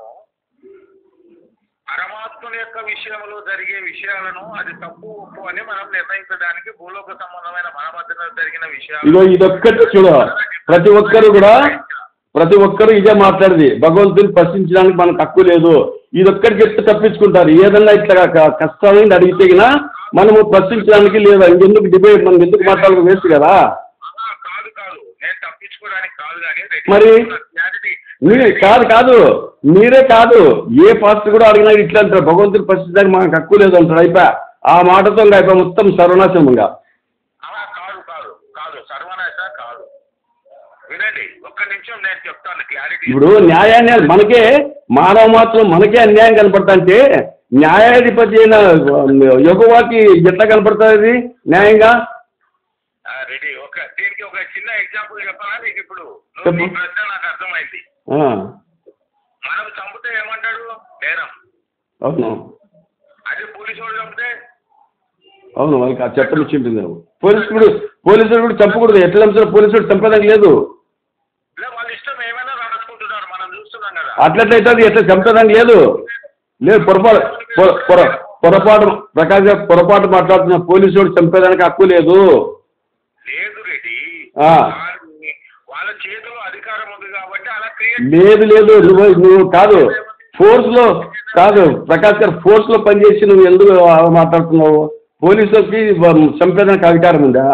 పరమాత్ముని యొక్క విషయంలో జరిగే విషయాలను అది తప్పు ఒప్పు అని మనం నిర్ణయించడానికి భూలోక సంబంధమైన మన మధ్యన జరిగిన విషయాలు ఇగో ఇదొక్కటి చూడు ప్రతి ఒక్కరు కూడా ప్రతి ఒక్కరు ఇదే మాట్లాడేది భగవంతుని ప్రశ్నించడానికి మనకు హక్కు లేదు ఇదొక్కటి చెప్తే తప్పించుకుంటారు ఏదన్నా ఇట్లా క- కష్టాలని అడిగితే గినా మనము ప్రశ్నించడానికి లేదా ఇంకెందుకు డిబేట్ మనం ఎందుకు మాట్లాడక వేస్ట్ కదా ఆహా, కాదు కాదు నేను తప్పించుకోవడానికి కాదు కానీ మరి? క్లారిటీ మీరే కాదు కాదు మీరే కాదు ఏ పాస్టర్ కూడా అడిగినా ఇట్లా అంటారు భగవంతుని ప్రశ్నించడానికి మనకు హక్కు లేదు అంటారు అయిపోయా ఆ మాటతో ఇంకా అయిపోయి మొత్తం సర్వనాశనంగా అలా కాదు కాదు కాదు సర్వనాశ కాదు వినండి ఒక్క నిమిషం నేను చెప్తాను క్లారిటీ ఇప్పుడు న్యాయాన్ని మనకే మానవ మాత్రం మనకే అన్యాయం కనపడతా అంటే న్యాయాధిపతి అయిన యుగవాకి ఎట్లా కనపడుతుంది న్యాయంగా రెడీ ఒక దీనికి ఒక చిన్న ఎగ్జాంపుల్ చెప్పాలా నీకు ఇప్పుడు నువ్వు చెప్పు. నీ ప్రశ్న నాకు అర్థమైంది ఆ, మనం చంపితే ఏమంటాడు నేరం అవును అదే పోలీసు వాడు చంపితే అవును వాళ్ళకి ఆ చట్టం ఇచ్చి ఉంటుంది పోలీసుడు పోలీసుడు కూడా చంపకూడదు ఎట్లా చంపుతారు పోలీసుడు చంపేదానికి లేదు లే వాళ్ళ ఇష్టం ఏమైనా రాసుకుంటున్నారు మనం చూస్తున్నాం కదా అట్లట్లయితే అది ఎట్లా చంపేదానికి లేదు లేదు పొరపాటు పొర- పొర- పొరపాటు ప్రకాష్ గారు పొరపాటు మాట్లాడుతున్న పోలీసు వాడు చంపేదానికి హక్కు లేదు లేదు రెడ్డి ఆ. వాళ్ళని- వాళ్ళ చేతిలో అధికారం ఉంది కాబట్టి అలా క్రియేట్ లేదు లేదు నువ్వు నువ్వు కాదు ఫోర్స్లో కాదు ప్రకాష్ గారు ఫోర్స్లో పనిచేసి నువ్వు ఎందుకు అలా మాట్లాడుతున్నావు పోలీసులకి చంపేదానికి అధికారం ఉందా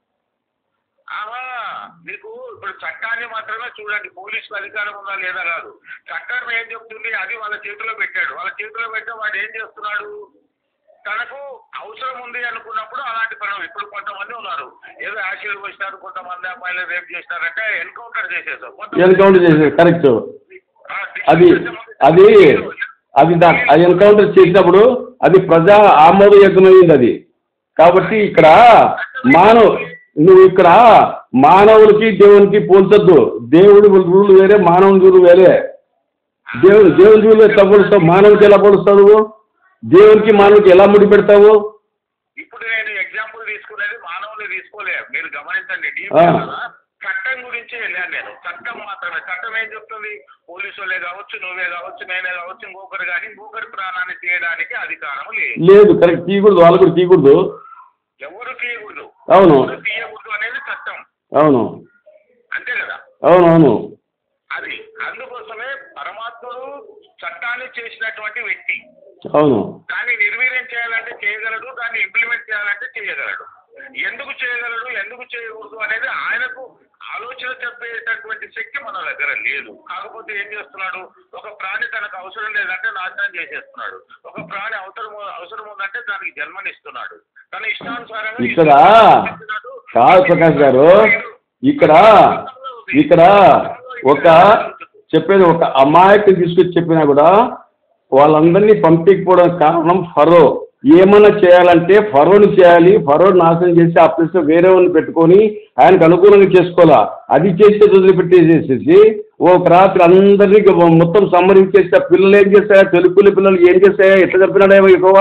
ఆహా నీకు ఇప్పుడు చట్టాన్ని మాత్రమే చూడండి పోలీసుకు అధికారం ఉందా లేదా కాదు చట్టం ఏం చెప్తుంది అది వాళ్ళ చేతిలో పెట్టాడు వాళ్ళ చేతిలో పెట్టే వాడు ఏం చేస్తున్నాడు తనకు అవసరం ఉంది అనుకున్నప్పుడు అలాంటి పనులు ఇప్పుడు కొంతమంది ఉన్నారు ఏదో యాసిడ్ వచ్చినారు కొంతమంది అమ్మాయిలు రేపు చేసినారంటే ఎన్కౌంటర్ చేసేసారు కొంతమంది- ఎన్కౌంటర్ చేసేది కరెక్ట్ ఆ, అది అది అది దా ఆ ఎన్కౌంటర్ చేసినప్పుడు అది ప్రజా ఆమోదయోగ్యమైంది అది కాబట్టి ఇక్కడ మానవ నువ్వు ఇక్కడ మానవులకి దేవునికి పోల్చొద్దు దేవుడి రూల్ వేరే మానవుని రూల్ వేరే దేవుడు దేవుని రూల్ ఎట్లా పోలుస్తావు మానవునికి ఎలా పోలుస్తావు నువ్వు దేవునికి మానవునికి ఎలా ముడి పెడతావు ఇప్పుడు నేను ఎగ్జాంపుల్ తీసుకునేది మానవులు తీసుకోలే మీరు గమనించండి డీప్ ఆ. కదా చట్టం గురించి వెళ్ళాను నేను చట్టం మాత్రమే చట్టం ఏం చెప్తుంది పోలీసు వాళ్ళే కావచ్చు నువ్వే కావచ్చు నేనే కావచ్చు ఇంకొకరు కానీ ఇంకొకరి ప్రాణాన్ని తీయడానికి అధికారం లేదు లేదు కరెక్ట్ తీయకూడదు వాళ్ళు కూడా తీయకూడదు ఎవరు తీయకూడదు అవును ఎవరు తీయకూడదు అనేది చట్టం అవును అంతే కదా అవును అవును అది అందుకోసమే పరమాత్ముడు చట్టాన్ని చేసినటువంటి వ్యక్తి అవును దాన్ని నిర్వీర్యం చేయాలంటే చేయగలడు దాన్ని ఇంప్లిమెంట్ చేయాలంటే చేయగలడు ఎందుకు చేయగలడు ఎందుకు చేయకూడదు అనేది ఆయనకు ఆలోచన చెప్పేటటువంటి శక్తి మన దగ్గర లేదు కాకపోతే ఏం చేస్తున్నాడు ఒక ప్రాణి తనకు అవసరం లేదంటే నాశనం చేసేస్తున్నాడు ఒక ప్రాణి అవసరం అవసరం ఉందంటే దానికి జన్మనిస్తున్నాడు తన ఇష్టానుసారంగా ఇక్కడ ఇస్తున్నాడు. కాదు ప్రకాష్ గారు ఇక్కడ ఇక్కడ ఒక చెప్పేది ఒక అమాయకుని తీసుకొచ్చి చెప్పినా కూడా వాళ్ళందరినీ పంపించకపోవడానికి కారణం ఫరో ఏమన్నా చేయాలంటే ఫరోని చేయాలి ఫరో నాశనం చేసి ఆ ప్లేస్లో వేరే వాళ్ళని పెట్టుకొని ఆయనకు అనుకూలంగా చేసుకోవాలా అది చేస్తే వదిలిపెట్టేసేసేసి ఒక రాత్రి అందరినీ మొత్తం సంహరించేసి ఆ పిల్లలు ఏం చేస్తాయా తెలుపుల పిల్లలు ఏం చేస్తాయా ఎట్లా చెప్పినాడేమో ఎక్కువ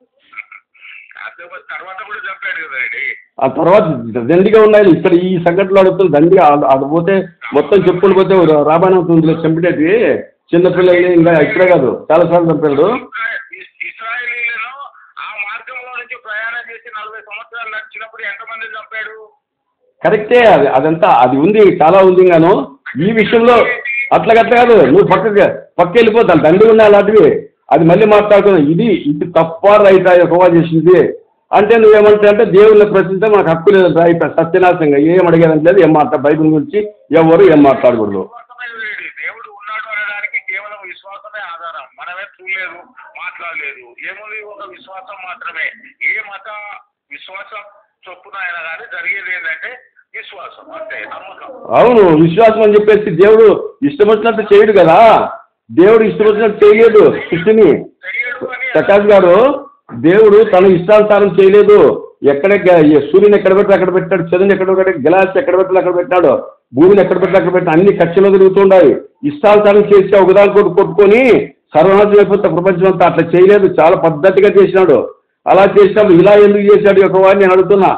అదే తర్వాత కూడా చెప్పాడు కదా రెడ్డి ఆ తర్వాత దండిగా ఉన్నాయి ఇక్కడ ఈ సంఘటనలు అడుగుతుంది దండిగా అది- అది పోతే మొత్తం చెప్పులు పోతే రాబాయణ అవుతుంది చంపినట్టు చిన్నపిల్లలు ఇంకా ఇక్కడే కాదు చాలా సార్లు చంపాడు ఇస్- ఇస్రాయేలీలను ఆ మార్గంలో నుంచి ప్రయాణం చేసి నలభై సంవత్సరాలు నడిచినప్పుడు ఎంతమంది చంపాడు కరెక్టే అది అదంతా అది ఉంది చాలా ఉంది గాను ఈ విషయంలో అట్లా అట్లా కాదు నువ్వు పక్కకి పక్క వెళ్ళిపోతాను దండి ఉన్నాయి అలాంటివి అది మళ్ళీ మాట్లాడుతున్నావు ఇది ఇది తప్ప రైట్ హోవా చేసింది అంటే నువ్వేమంటా అంటే దేవుళ్ళ ప్రశ్నిస్తే మనకు హక్కు లేదు రైట్ సత్యనాశంగా ఏం అడిగేదని లేదు ఏం మాట్లాడ బైబిల్ గురించి ఎవరు ఏం మాట్లాడకూడదు విశ్వాసమే లేడు. దేవుడు ఉన్నాడు అనడానికి కేవలం విశ్వాసమే ఆధారం మనమే చూడలేదు మాట్లాడలేదు ఏముంది ఒక విశ్వాసం మాత్రమే ఏ మత విశ్వాసం చొప్పున అయినా కానీ జరిగేది ఏంటంటే విశ్వాసం అంతే నమ్మకం అవును విశ్వాసం అని చెప్పేసి దేవుడు ఇష్టం వచ్చినట్టు చేయడు కదా దేవుడు ఇష్టం వచ్చినట్టు చేయలేదు సృష్టిని చెయ్యడు అని ప్రకాష్ గారు దేవుడు తన ఇష్టానుసారం చేయలేదు ఎక్కడ గ- ఈ సూర్యుని ఎక్కడ పెట్టి అక్కడ పెట్టాడు చంద్రుని ఎక్కడ పెట్టి గ్లాస్ ఎక్కడ పెట్టి అక్కడ పెట్టాడు భూమిని ఎక్కడ పెట్టి అక్కడ పెట్టి అన్ని కక్షలో తిరుగుతుండాలి ఇష్టానుసారం చేసి ఒకదాని కొట్టు కొట్టుకొని సర్వనాశనం అయిపోతే ప్రపంచం అంతా అట్లా చేయలేదు చాలా పద్ధతిగా చేసినాడు అలా చేసినప్పుడు ఇలా ఎందుకు చేశాడు యొక్క వాడిని నేను అడుగుతున్నా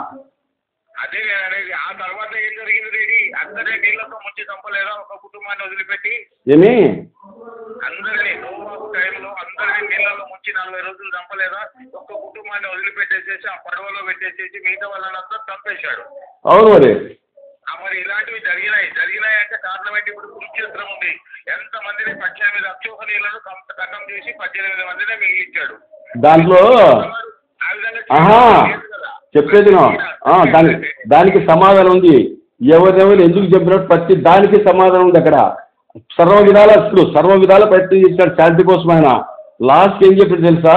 అదే నేను అనేది ఆ తర్వాత ఏం జరిగింది రెడీ అందరినీ నీళ్ళతో ముంచి చంపలేదా ఒక కుటుంబాన్ని వదిలిపెట్టి ఏమి అందరినీ నోవాకు టైంలో అందరినీ నీళ్ళలో ముంచి నలభై రోజులు చంపలేదా ఒక్క కుటుంబాన్ని వదిలిపెట్టేసేసి ఆ పడవలో పెట్టేసేసి మిగతా వాళ్ళంతా చంపేశాడు అవును మరి ఆ మరి ఇలాంటివి జరిగినాయి జరిగినాయి అంటే కారణం ఏంటి ఇప్పుడు కురుక్షేత్రం ఉంది ఎంత మందిని పద్దెనిమిది అక్షోహ నీళ్లను కం- ఖతం చేసి పద్దెనిమిది మందిని మిగిలించాడు దాంట్లో ఆ విధంగా ఆహా చేయలేదు కదా. చెప్పేది నా. ఆ, దాని దానికి సమాధానం ఉంది ఎవరెవరు ఎందుకు చెప్పినట్టు ప్రతి దానికి సమాధానం ఉంది అక్కడ సర్వ విధాల అసలు సర్వ విధాల ప్రయత్నం చేశాడు శాంతి కోసం ఆయన లాస్ట్ ఏం చెప్పాడు తెలుసా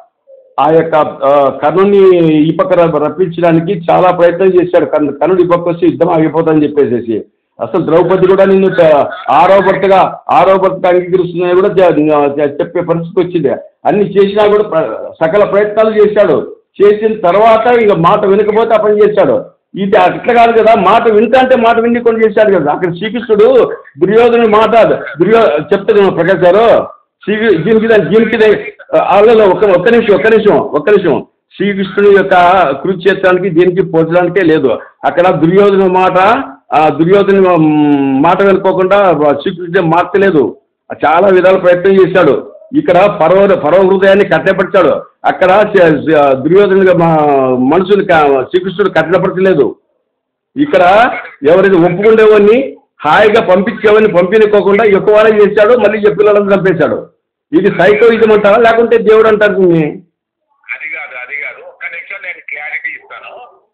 ఆ యొక్క ఆ, కర్ణుని ఈ పక్క ర- రప్పించడానికి చాలా ప్రయత్నం చేశాడు కర్ణ కర్ణుడు ఈ పక్క వచ్చి యుద్ధం ఆగిపోతుందని చెప్పేసేసి అసలు ద్రౌపది కూడా నిన్ను త- ఆరో భర్తగా ఆరో భర్తగా అంగీకరిస్తుందని కూడా చె- చె- చెప్పే పరిస్థితి వచ్చింది అన్ని చేసినా కూడా ప్ర- సకల ప్రయత్నాలు చేశాడు చేసిన తర్వాత ఇక మాట వినకపోతే ఆ పని చేశాడు ఇది అట్లా కాదు కదా మాట వింటా అంటే మాట విని కొన్ని చేశాడు కదా అక్కడ శ్రీకృష్ణుడు దుర్యోధను మాట దుర్యో చెప్తాను ప్రకాష్ గారు శ్రీ దీనికి దాని- దీనికి వాళ్ళలో ఒక్క ఒక్క నిమిషం ఒక్క నిమిషం ఒక్క నిమిషం శ్రీకృష్ణుడి యొక్క కురుక్షేత్రానికి దీనికి పోల్చడానికే లేదు అక్కడ దుర్యోధన మాట ఆ దుర్యోధన మ్, మాట వెళ్ళిపోకుండా శ్రీకృష్ణుడు మార్చలేదు చాలా విధాల ప్రయత్నం చేశాడు ఇక్కడ పర్వ పర్వ హృదయాన్ని కట్టెపరిచాడు అక్కడ శ- శ- దుర్యోధన మనుషులు శ్రీకృష్ణుడు కట్టెపరచలేదు ఇక్కడ ఎవరైతే ఒప్పుకుండేవాడిని హాయిగా పంపించేవాడిని పంపించుకోకుండా ఎక్కువ వాళ్ళకి చేశాడు మళ్ళీ ఈ పిల్లలను చంపేశాడు ఇది సైకోయిజం అంటారా లేకుంటే దేవుడు అంటారు దీన్ని అది కాదు అది కాదు ఒక్క నిమిషం నేను క్లారిటీ ఇస్తాను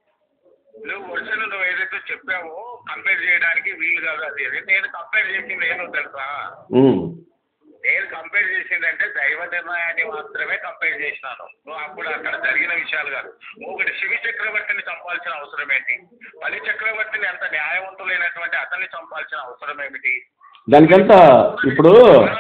నువ్వు వర్షన్ నువ్వు ఏదైతే చెప్పావో కంపేర్ చేయడానికి వీలు కాదు అది అది నేను కంపేర్ చేసింది ఏమో తెలుసా ఉమ్. నేను కంపేర్ చేసిందంటే దైవ నిర్ణయాన్ని మాత్రమే కంపేర్ చేసినాను నువ్వు అప్పుడు అక్కడ జరిగిన విషయాలు కాదు ఒకటి శివ చక్రవర్తిని చంపాల్సిన అవసరం ఏంటి బలి చక్రవర్తిని అంత న్యాయవంతులైనటువంటి అతన్ని చంపాల్సిన అవసరం ఏమిటి దానికంతా ఇప్పుడు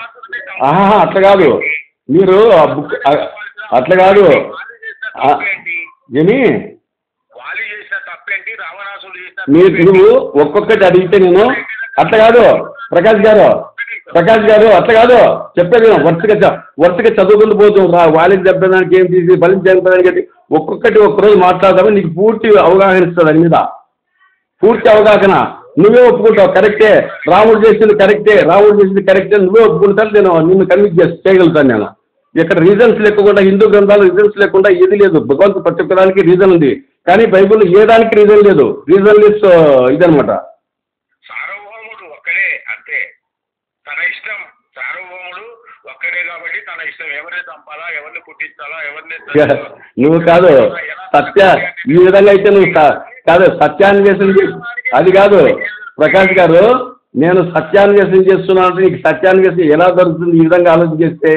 ఆహా అట్లా కాదు మీరు ఆ బుక్ ఆ- అట్లా కాదు వాళ్ళు చేసిన ఆ, తప్పేంటి ఏమి వాళ్ళు చేసిన తప్పేంటి రావణాసుడు చేసిన మీరు తప్పేంటి? నువ్వు ఒక్కొక్కటి అడిగితే నేను అట్లా కాదు ప్రకాష్ గారు ప్రకాష్ గారు అట్లా కాదు చెప్పేది విను. వరుసగా చ- వరుసగా చదువుకుంటూ పోతూ రా వాళ్ళకి చెప్పడానికి ఏం తీసి బలికి చెప్పడానికి ఏంటి? ఒక్కొక్కటి ఒక్కరోజు మాట్లాడదామని నీకు పూర్తి అవగాహన ఇస్తుంది దాని మీద పూర్తి అవగాహన నువ్వే ఒప్పుకుంటావు కరెక్టే రాముడు చేసింది కరెక్టే రాముడు చేసింది కరెక్టే నువ్వే ఒప్పుకుంటాను నేను నిన్ను కన్విన్స్ చేసి చేయగలుగుతాను నేను ఇక్కడ రీజన్స్ లేకుండా హిందూ గ్రంథాలు రీజన్స్ లేకుండా ఏది లేదు భగవంతు ప్రతి ఒక్క దానికి రీజన్ ఉంది కానీ బైబిల్ ఏ దానికి రీజన్ లేదు రీజన్ లెస్ ఇదనమాట సార్వభౌముడు ఒక్కడే అంతే తన ఇష్టం సార్వభౌముడు ఒక్కడే కాబట్టి తన ఇష్టం ఎవరిని చంపాలా ఎవరిని పుట్టించాలా ఎవరిని నువ్వు కాదు సత్య ఈ విధంగా అయితే నువ్వు స- కాదు సత్యాన్వేషణ చేసి అది కాదు ప్రకాష్ గారు నేను సత్యాన్వేషణ చేస్తున్నాను అంటే నీకు సత్యాన్వేషణ ఎలా దొరుకుతుంది ఈ విధంగా ఆలోచన చేస్తే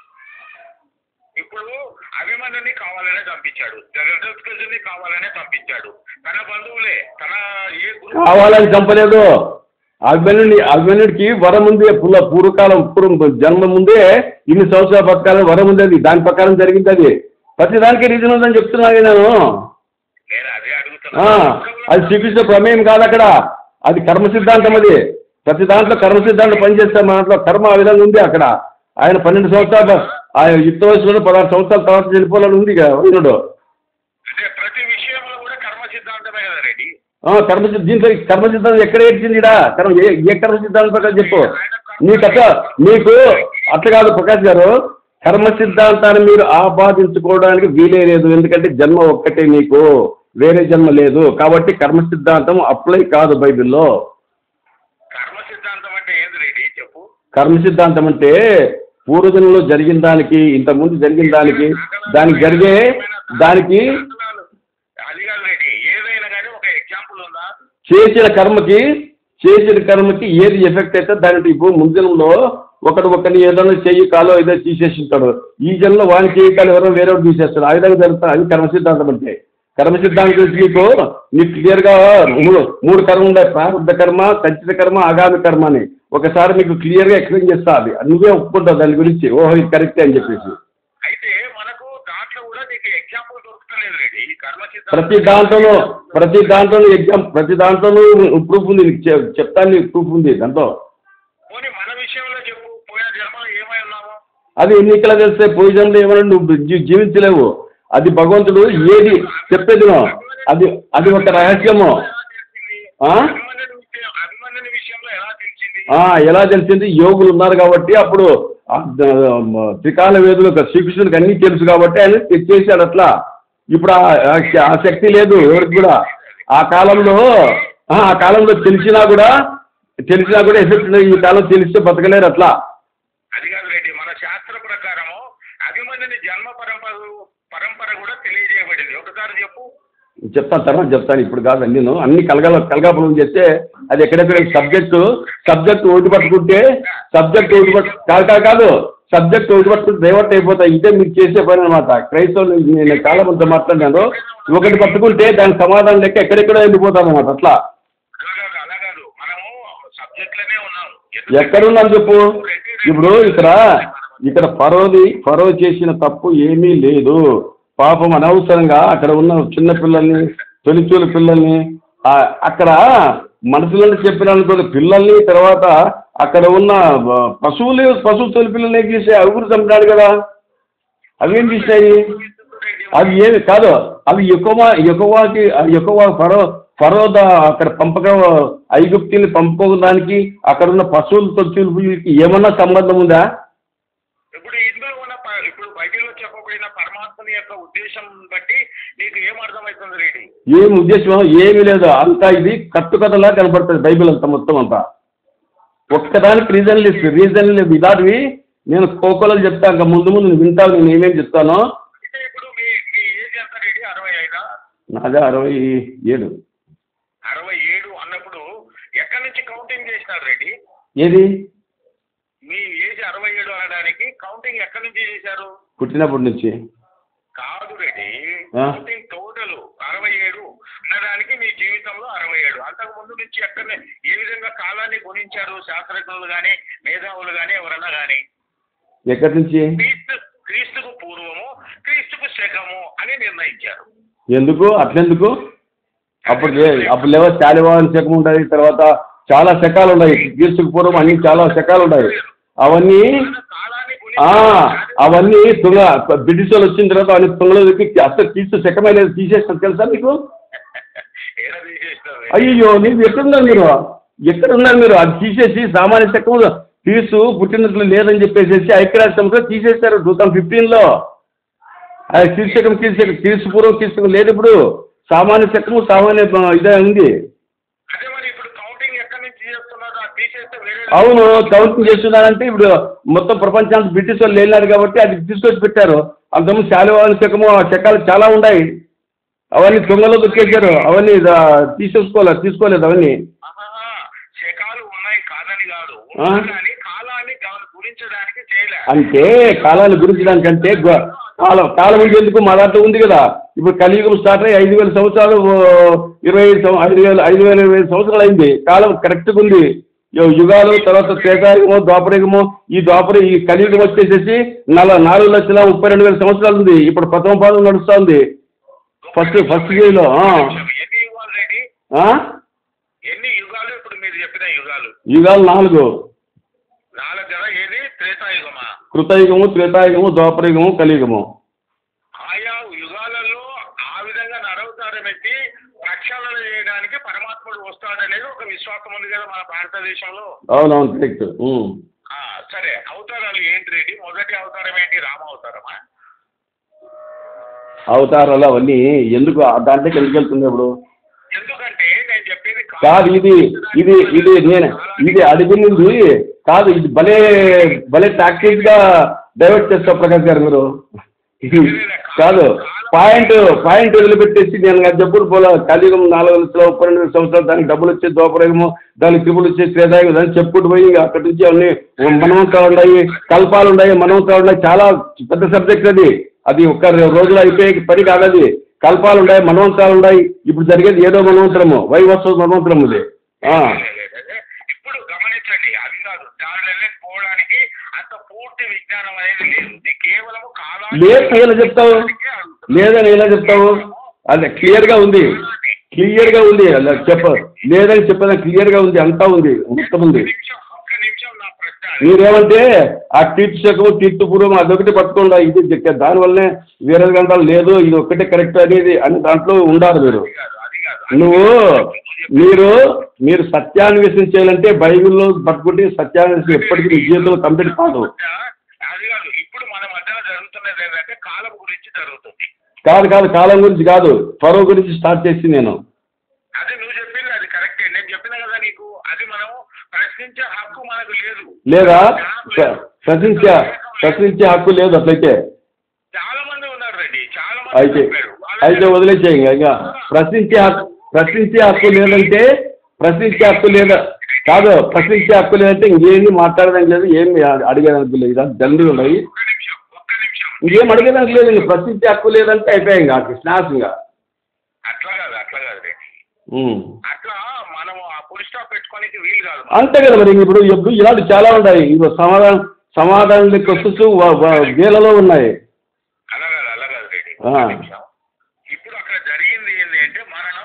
ఇప్పుడు అభిమన్యుని కావాలనే చంపించాడు జగదత్కజుని కావాలనే చంపించాడు తన బంధువులే తన ఏ గురువు కావాలని చంపలేదు అభిమన్యుడి అభిమన్యుడికి వరం ఉంది పుల పూర్వకాలం పూర్వం జన్మ ముందే ఇన్ని సంవత్సరాల బతకాలని వరం ఉంది అది దాని ప్రకారం జరిగింది అది ప్రతి దానికి రీజన్ ఉందని చెప్తున్నాను నేను నేను అదే ఆ, అడుగుతున్నా అది శ్రీకృష్ణ ప్రమేయం కాదు అక్కడ అది కర్మ సిద్ధాంతం అది ప్రతి దాంట్లో కర్మ సిద్ధాంతం పనిచేస్తే మన దాంట్లో కర్మ ఆ విధంగా ఉంది అక్కడ ఆయన పన్నెండు సంవత్సరాలు ఆయన యుక్త వయసులో పదహారు సంవత్సరాల తర్వాత చనిపోవాలని ఉంది ఇక ఈయనుడు అంటే ప్రతి విషయంలో కూడా కర్మ సిద్ధాంతమే కదా రెడ్డి ఆ, కర్మ సిద్ధ- దీంట్లో కర్మ సిద్ధాంతం ఎక్కడ ఏడ్చింది ఇడా కర్మ ఏ ఏ కర్మ సిద్ధాంతం ప్రకారం చెప్పు నీకు అట్లా మీకు అట్లా కాదు ప్రకాష్ గారు కర్మ సిద్ధాంతాన్ని మీరు ఆపాదించుకోవడానికి వీలే లేదు ఎందుకంటే జన్మ ఒక్కటే మీకు వేరే జన్మ లేదు కాబట్టి కర్మ సిద్ధాంతం అప్లై కాదు బైబిల్లో కర్మ సిద్ధాంతం అంటే ఏంది రెడ్డి చెప్పు కర్మ సిద్ధాంతం అంటే పూర్వజన్మలో జరిగిన దానికి ఇంతకుముందు జరిగిన దానికి దానికి జరిగే దానికి అది కాదు రెడ్డి ఏదైనా కానీ ఒక ఎగ్జాంపుల్ ఉందా చేసిన కర్మకి చేసిన కర్మకి ఏది ఎఫెక్ట్ అయితే దానికి ఇప్పుడు ముంజనంలో ఒకడు ఒకరిని ఏదైనా చెయ్యి కాలో ఏదో తీసేసి ఉంటాడు ఈ జన్మలో వాని చెయ్యి కాలు ఎవరైనా వేరే వాడు తీసేస్తాడు ఆ విధంగా జరుగుతుంది అది కర్మ సిద్ధాంతం అంటే కర్మ సిద్ధాంతం గురించి నీకు నీకు క్లియర్గా మూడు మూడు కర్మ ఉన్నాయి ప్రారంభ కర్మ సంచిత కర్మ ఆగామి కర్మ అని ఒకసారి మీకు క్లియర్గా ఎక్స్ప్లెయిన్ చేస్తా అది అది నువ్వే ఒప్పుకుంటావు దాని గురించి ఓహో ఇది కరెక్టే అని చెప్పేసి అయితే మనకు దాంట్లో కూడా నీకు ఎగ్జాంపుల్ దొరుకుతలేదు రెడ్డి కర్మ సిద్ధాంతం ప్రతి దాంట్లోనూ ప్రతి దాంట్లోనూ ఎగ్జామ్ ప్రతి దాంట్లోనూ ప్రూఫ్ ఉంది నీకు చె- చెప్తాను నీకు ప్రూఫ్ ఉంది దాంట్లో పోనీ మన విషయంలో చెప్పు పోయిన జన్మలో ఏమై ఉన్నాము అది ఎన్నికలు తెలిస్తే పొజిషన్లో ఏమైనా నువ్వు జీ- జీవించలేవు అది భగవంతుడు ఏది చెప్పేది నువ్వు. అది అది ఒక రహస్యము ఎలా తెలిసింది ఆ? అభిమన్యుని విషయం అభిమన్యుని విషయంలో ఎలా తెలిసింది ఆ, ఎలా తెలిసింది యోగులు ఉన్నారు కాబట్టి అప్పుడు ఆ ద- త్రికాల వేదులు శ్రీకృష్ణుడికి అన్నీ తెలుసు కాబట్టి ఆయన చేశాడు అట్లా ఇప్పుడు ఆ- ఆ- ఆ శక్తి లేదు ఎవరికి కూడా ఆ కాలంలో ఆ ఆ కాలంలో తెలిసినా కూడా తెలిసినా కూడా ఎఫెక్ట్ లేదు. ఈ కాలం తెలిస్తే బతకలేరు అట్లా అది కాదు రెడ్డి మన శాస్త్ర ప్రకారము అభిమన్యుని జన్మ పరంపర పరంపర కూడా తెలియజేయబడింది ఒకసారి చెప్పు చెప్తాను తర్వాత చెప్తాను ఇప్పుడు కాదు నేను అన్ని కలగల కలగాపులం చేస్తే అది ఎక్కడెక్కడ సబ్జెక్టు సబ్జెక్ట్ ఒకటి పట్టుకుంటే సబ్జెక్ట్ ఒకటి పట్టు కాదు కాదు కాదు సబ్జెక్ట్ ఒకటి పట్టుకుంటే డైవర్ట్ అయిపోతాయి ఇదే మీరు చేసే పని అనమాట క్రైస్తవులు నేను చాలా మంది మాట్లాడినాను ఒకటి పట్టుకుంటే దాని సమాధానం లెక్క ఎక్కడెక్కడో వెళ్ళిపోతాను అనమాట అట్లా అలా కాదు అలా కాదు మనము సబ్జెక్ట్ లోనే ఉన్నాం ఎక్కడున్నాను చెప్పు ఇప్పుడు ఇక్కడ ఇక్కడ ఫరోది ఫరో చేసిన తప్పు ఏమీ లేదు పాపం అనవసరంగా అక్కడ ఉన్న చిన్న పిల్లల్ని తొలిచూలు పిల్లల్ని ఆ, అక్కడ మనుషులను చెప్పిన అనుకోండి పిల్లల్ని తర్వాత అక్కడ ఉన్న ఆ, పశువులు పశువు తొలి పిల్లల్ని ఏం చేసాయి అవి కూడా చంపినాడు కదా అవి ఏం చేశాయి అవి ఏమి కాదు అవి ఎక్కువ ఎక్కువకి ఎక్కువ ఫరో ఫరోద అక్కడ పంపక ఐగుప్తిని పంపుకోవడానికి అక్కడ ఉన్న పశువుల తొలిచూలుకి ఏమన్నా సంబంధం ఉందా ఇప్పుడు ఇందులో ఉన్న ప- ఇప్పుడు బైబిల్లో చెప్పబడిన పరమాత్మని యొక్క ఉద్దేశం బట్టి నీకు ఏం అర్థమవుతుంది రెడీ ఏం ఉద్దేశం ఏమీ లేదు అంతా ఇది కట్టుకథలా కనపడుతుంది బైబిల్ అంతా మొత్తం అంతా ఒక్కదానికి రీజన్ లేదు రీజన్ లేదు ఇలాంటివి నేను కోకోలో చెప్తా ఇంకా ముందు ముందు నువ్వు వింటావు నేను ఏమేమి చెప్తానో అంటే ఇప్పుడు మీ మీ ఏజ్ ఎంత రెడీ అరవై ఐదా నాదే అరవై ఏడు అరవై ఏడు అన్నప్పుడు ఎక్కడి నుంచి కౌంటింగ్ చేసినారు రెడ్డి ఏది మీ ఏజ్ అరవై ఏడు అనడానికి కౌంటింగ్ ఎక్కడి నుంచి చేశారు పుట్టినప్పటి నుంచి కాదు రెడ్డి ఆ? కౌంటింగ్ టోటల్ అరవై ఏడు అనడానికి మీ జీవితంలో అరవై ఏడు అంతకు ముందు నుంచి ఎక్కడ ఏ విధంగా కాలాన్ని గుణించారు శాస్త్రజ్ఞులు కానీ మేధావులు కానీ ఎవరన్నా కానీ ఎక్కడి నుంచి క్రీస్తు క్రీస్తుకు పూర్వము క్రీస్తుకు శకము అని నిర్ణయించారు ఎందుకు అట్లెందుకు అప్పుడు లే- అప్పుడు లేవో శాలివాహన శకం ఉంటుంది తర్వాత చాలా శకాలు ఉన్నాయి క్రీస్తుకు పూర్వం అన్ని చాలా శకాలు ఉన్నాయి అవన్నీ కాలాన్ని ఆ, గుణించారు అవన్నీ తుంగ బ్రిటిష్ వాళ్ళు వచ్చిన తర్వాత అవన్నీ తుంగలోకి అసలు క్రీస్తు శకమైన తీసేస్తారు తెలుసా మీకు ఏడ తీసేసినారు అయ్యో నీవు ఎక్కడున్నారు మీరు ఎక్కడున్నారు మీరు అది తీసేసి సామాన్య శకం తీసు పుట్టినట్లు లేదని చెప్పేసి ఐక్యరాజ్య సంస్థ తీసేశారు టూ థౌసండ్ ఫిఫ్టీన్లో అది కీర్శకం కీర్శకం కీర్సు పూర్వం కీర్శకం లేదు ఇప్పుడు సామాన్య శకము సామాన్య ఆ, ఇదే ఉంది అదే మరి ఇప్పుడు కౌంటింగ్ ఎక్కడి నుంచి చేస్తున్నారు అది తీసేస్తే వేరే అవును కౌంటింగ్ చేస్తున్నారంటే ఇప్పుడు మొత్తం ప్రపంచానికి బ్రిటిష్ వాళ్ళు వెళ్ళినారు కాబట్టి అది తీసుకొచ్చి పెట్టారు అంతకుముందు శాలివాహన శకము ఆ శకాలు చాలా ఉన్నాయి అవన్నీ దొంగలో దొరికేశారు అవన్నీ ఆ, తీసేసుకోలేదు తీసుకోలేదు అవన్నీ ఆహాహా, శకాలు ఉన్నాయి కాదని కాదు ఆ? ఉన్నాయి కానీ కాలాన్ని గా- గురించడానికి చేయలే అంటే కాలాన్ని గురించడానికంటే గ- కాలం కాలం ఉండేందుకు మా దాంట్లో ఉంది కదా ఇప్పుడు కలియుగం స్టార్ట్ అయ్యి ఐదు వేల సంవత్సరాలు ఓ, ఇరవై ఐదు సం- ఐదు వేల ఐదు వేల ఇరవై ఐదు సంవత్సరాలు అయింది కాలం కరెక్ట్గా ఉంది యు- యుగాలు తర్వాత త్రేతాయుగము ద్వాపరయుగము ఈ ద్వాపర ఈ కలియుగం వచ్చేసేసి నల నాలుగు లక్షల ముప్పై రెండు వేల సంవత్సరాలు ఉంది ఇప్పుడు ప్రథమ పాదం నడుస్తూ ఉంది ఫస్ట్ ఫస్ట్ గేలో ఎన్ని యుగాలు రెడీ ఎన్ని యుగాలు ఇప్పుడు మీరు చెప్పిన యుగాలు యుగాలు నాలుగు నాలుగు కదా ఏది త్రేతాయుగమా కృతయుగము త్రేతాయుగము ద్వాపరయుగము కలియుగము ఆయా యుగాలలో ఆ విధంగా నరవతారం ఎత్తి ప్రక్షాళన చేయడానికి పరమాత్ముడు వస్తాడనేది ఒక విశ్వాసం ఉంది కదా మన భారతదేశంలో అవునవును కరెక్ట్ ఉమ్. ఆ, సరే అవతారాలు ఏంటి రెడ్డి మొదటి అవతారం ఏంటి రామ అవతారమా అవతారాలు అవన్నీ ఎందుకు ఆ దాంట్లోకి ఎందుకు వెళ్తుంది ఇప్పుడు ఎందుకంటే నేను చెప్పేది కాదు ఇది ఇది ఇది నేను ఇది అడిగింది కాదు ఇది భలే భలే టాక్టిక్ గా డైవర్ట్ చేస్తా ప్రకాష్ గారు మీరు ఇది కాదు పాయింట్ పాయింట్ వదిలిపెట్టేసి నేను చెప్పుడు పోలా కలియుగం నాలుగు లక్షల ముప్పై రెండు వేల సంవత్సరాలు దానికి డబ్బులు వచ్చే దోపరయము దానికి త్రిపులు వచ్చే త్రేదాయుగం దాన్ని చెప్పుకుంటూ పోయి అక్కడి నుంచి అన్ని మనవంతాలు ఉన్నాయి కల్పాలు ఉన్నాయి మనవంతాలు ఉన్నాయి చాలా పెద్ద సబ్జెక్ట్ అది అది ఒక్క రోజులో అయిపోయే పని కాదు అది కల్పాలు ఉన్నాయి మనవంతాలు ఉన్నాయి ఇప్పుడు జరిగేది ఏదో మనవంతరము వైవస్వ మనవంతరం ఇది ఆ. ఇప్పుడు గమనించండి అది కాదు దానిలో పోవడానికి అంత పూర్తి విజ్ఞానం అనేది లేదు ఇది కేవలం కాలాన్ని లేదు ఇలా చెప్తావు లేదని ఎలా చెప్తావు అదే క్లియర్గా ఉంది క్లియర్గా ఉంది అలా చెప్ప లేదని చెప్పేది క్లియర్గా ఉంది అంతా ఉంది మొత్తం ఉంది ఒక్క నిమిషం ఒక్క నిమిషం నా ప్రశ్న మీరేమంటే ఆ టీర్పు శకము తీర్పు పూర్వం అదొకటి పట్టుకుండా ఇది చెక్క- దానివల్లనే వేరే గ్రంథాలు లేదు ఇది ఒక్కటే కరెక్ట్ అనేది అని దాంట్లో ఉండాలి మీరు అది కాదు అది కాదు నువ్వు మీరు మీరు సత్యాన్వేషణ చేయాలంటే బైబిల్లో పట్టుకుంటే సత్యాన్వేషణ ఎప్పటికీ మీ జీవితంలో కంప్లీట్ కాదు అది కాదు ఇప్పుడు మన మధ్యన జరుగుతున్నది ఏంటంటే కాలం గురించి జరుగుతుంది కాదు కాదు కాలం గురించి కాదు ఫరో గురించి స్టార్ట్ చేసి నేను అదే నువ్వు చెప్పింది అది కరెక్టే నేను చెప్పిన కదా నీకు అది మనం ప్రశ్నించే హక్కు మనకు లేదు లేదా జ్ఞానం ప్ర- లేదు. ప్రశ్నించే ప్రశ్నించే హక్కు లేదు అట్లయితే చాలా మంది ఉన్నారు రెడ్డి చాలా అయితే మంది చెప్పారు. వాళ్ళ- అయితే వదిలేసేయి ఇంకా ఇంకా ప్రశ్నించే హక్కు ప్రశ్నించే హక్కు లేదంటే ప్రశ్నించే హక్కు లేదా కాదు ప్రశ్నించే హక్కు లేదంటే ఇంకేమి మాట్లాడడానికి లేదు ఏమి అడిగేదానికి లేదు ఇదంతా దండలు ఉన్నాయి ఒక్క నిమిషం ఒక్క నిమిషం ఇంకేం అడిగేదానికి లేదు ఇంక ప్రశ్నించే హక్కు లేదంటే అయిపోయాయి ఇంకా స్నాస్ ఇంకా అట్లా కాదు అట్లా కాదు రెడ్డి ఉమ్. అట్లా మనం ఆ పులి స్టాప్ పెట్టుకోనికి వీలు కాదు అంతే కదా మరి ఇప్పుడు ఇప్పుడు ఇలాంటి చాలా ఉన్నాయి ఇప్పుడు సమాధానం సమాధానం క్వశ్చన్స్ వేలలో ఉన్నాయి అలా కాదు అలా కాదు రెడ్డి ఆ. ఒక్క నిమిషం ఇప్పుడు అక్కడ జరిగింది ఏంటి అంటే మరణ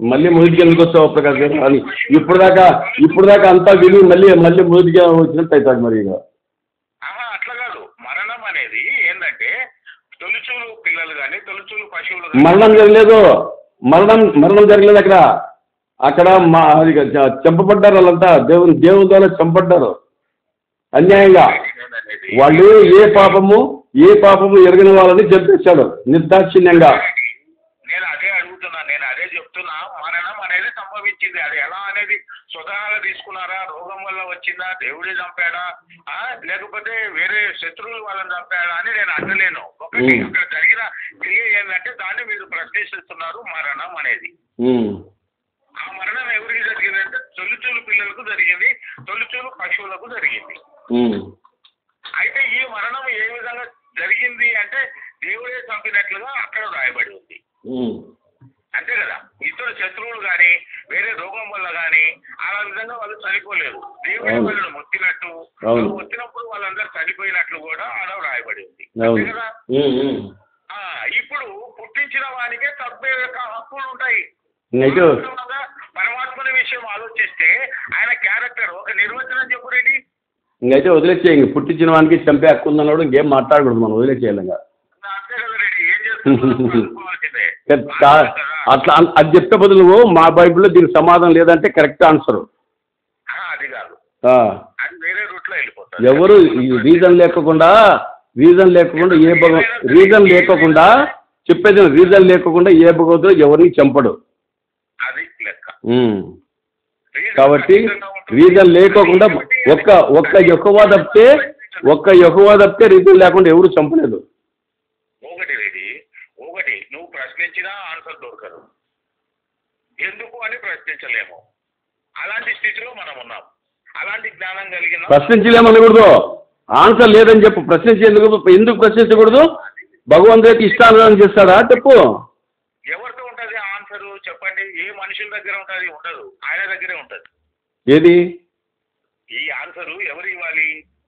మళ్ళీ మొదటికి ఎందుకు వస్తావు ప్రకాష్ గారు అని ఇప్పుడు దాకా ఇప్పుడు దాకా అంతా విని మళ్ళీ మళ్ళీ మొదటికి వచ్చినట్టు అవుతుంది మరి ఇక ఆహా అట్లా కాదు మరణం అనేది ఏంటంటే తొలిచూలు పిల్లలు కానీ తొలిచూలు పశువులు గాని- మరణం జరగలేదు మరణం మరణం జరగలేదు అక్కడ అక్కడ మా అది చ- చంపబడ్డారు వాళ్ళంతా దేవుని దేవుని ద్వారా చంపబడ్డారు అన్యాయంగా ఏందనేది. వాళ్ళు ఏ పాపము ఏ పాపము ఎరగని వాళ్ళని చంపేశాడు నిర్దాక్షిణ్యంగా నేను అదే అడుగుతున్నా నేను అదే చెప్తున్నా మరణం అనేది సంభవించింది అది ఎలా అనేది స్వతహాగా తీసుకున్నారా రోగం వల్ల వచ్చిందా దేవుడే చంపాడా ఆ, లేకపోతే వేరే శత్రువులు వాళ్ళని చంపాడా అని నేను అంటలేను ఒకటి ఉమ్. అక్కడ జరిగిన క్రియ ఏంటంటే దాన్ని మీరు ప్రశ్నిస్తున్నారు మరణం అనేది ఉమ్, ఆ మరణం ఎవరికి జరిగిందంటే తొలిచూలు పిల్లలకు జరిగింది తొలిచూలు పశువులకు జరిగింది ఉమ్, అయితే ఈ మరణం ఏ విధంగా జరిగింది అంటే దేవుడే చంపినట్లుగా అక్కడ రాయబడి ఉంది ఉమ్, అంతే కదా ఇతర శత్రువులు కానీ వేరే రోగం వల్ల కానీ ఆ విధంగా వాళ్ళు చనిపోలేదు దేవుడే అవును. వాళ్ళని మొత్తినట్టు అవును. వచ్చినప్పుడు వాళ్ళందరూ చనిపోయినట్లు కూడా ఆడ రాయబడి ఉంది అవును అంతే కదా ఉమ్, ఉమ్. ఆ, ఇప్పుడు పుట్టించిన వానికే తప్పే యొక్క హక్కులు ఉంటాయి అయితే వాస్తవంగా పరమాత్మని విషయం ఆలోచిస్తే ఆయన క్యారెక్టర్ ఒక నిర్వచనం చెప్పు రెడ్డి ఇంకైతే వదిలేసేయి ఇంక పుట్టించిన వానికి చంపే హక్కు ఉందన్నాడు ఇంకేం మాట్లాడకూడదు మనం వదిలేసేయాలి ఇంకా అంతే కదా రెడ్డి ఏం చేస్తున్నావు అనుకోవాల్సిందే కా- అట్లా అన్- అది చెప్పే బదులు నువ్వు మా బైబిల్లో దీనికి సమాధానం లేదంటే కరెక్ట్ ఆన్సర్ ఆ, అది కాదు ఆ. అది వేరే రూట్ లో వెళ్ళిపోతుంది ఎవరు ఈ రీజన్ లేకుండా రీజన్ లేకుండా ఏ భగ రీజన్ లేకోకుండా చెప్పేది రీజన్ లేకుండా ఏ భగవద్గీత ఎవరిని చంపడు అది లెక్క ఉమ్. రీజన్ కాబట్టి ఖచ్చితంగా ఉంటుంది. రీజన్ లేకోకుండా ఒక్క ఒక్క యహోవా తప్పితే ఒక్క యహోవా తప్పితే రీజన్ లేకుండా ఎవరు చంపలేదు ఒకటి రెడీ ఒకటి నువ్వు ప్రశ్నించినా ఆన్సర్ దొరకదు ఎందుకు అని ప్రశ్నించలేము అలాంటి స్థితిలో మనం ఉన్నాం అలాంటి జ్ఞానం కలిగిన ప్రశ్నించలేమనకూడదు ఆన్సర్ లేదని చెప్పు ప్రశ్నించేందుకు ఎందుకు ప్రశ్నించకూడదు భగవంతుడికి ఇష్టానుసారం చేస్తాడా చెప్పు ఎవరితో ఉంటది ఆన్సర్ చెప్పండి ఏ మనుషుల దగ్గర ఉంటది ఉండదు ఆయన దగ్గరే ఉంటది ఏది ఈ ఆన్సర్ ఎవరు ఇవ్వాలి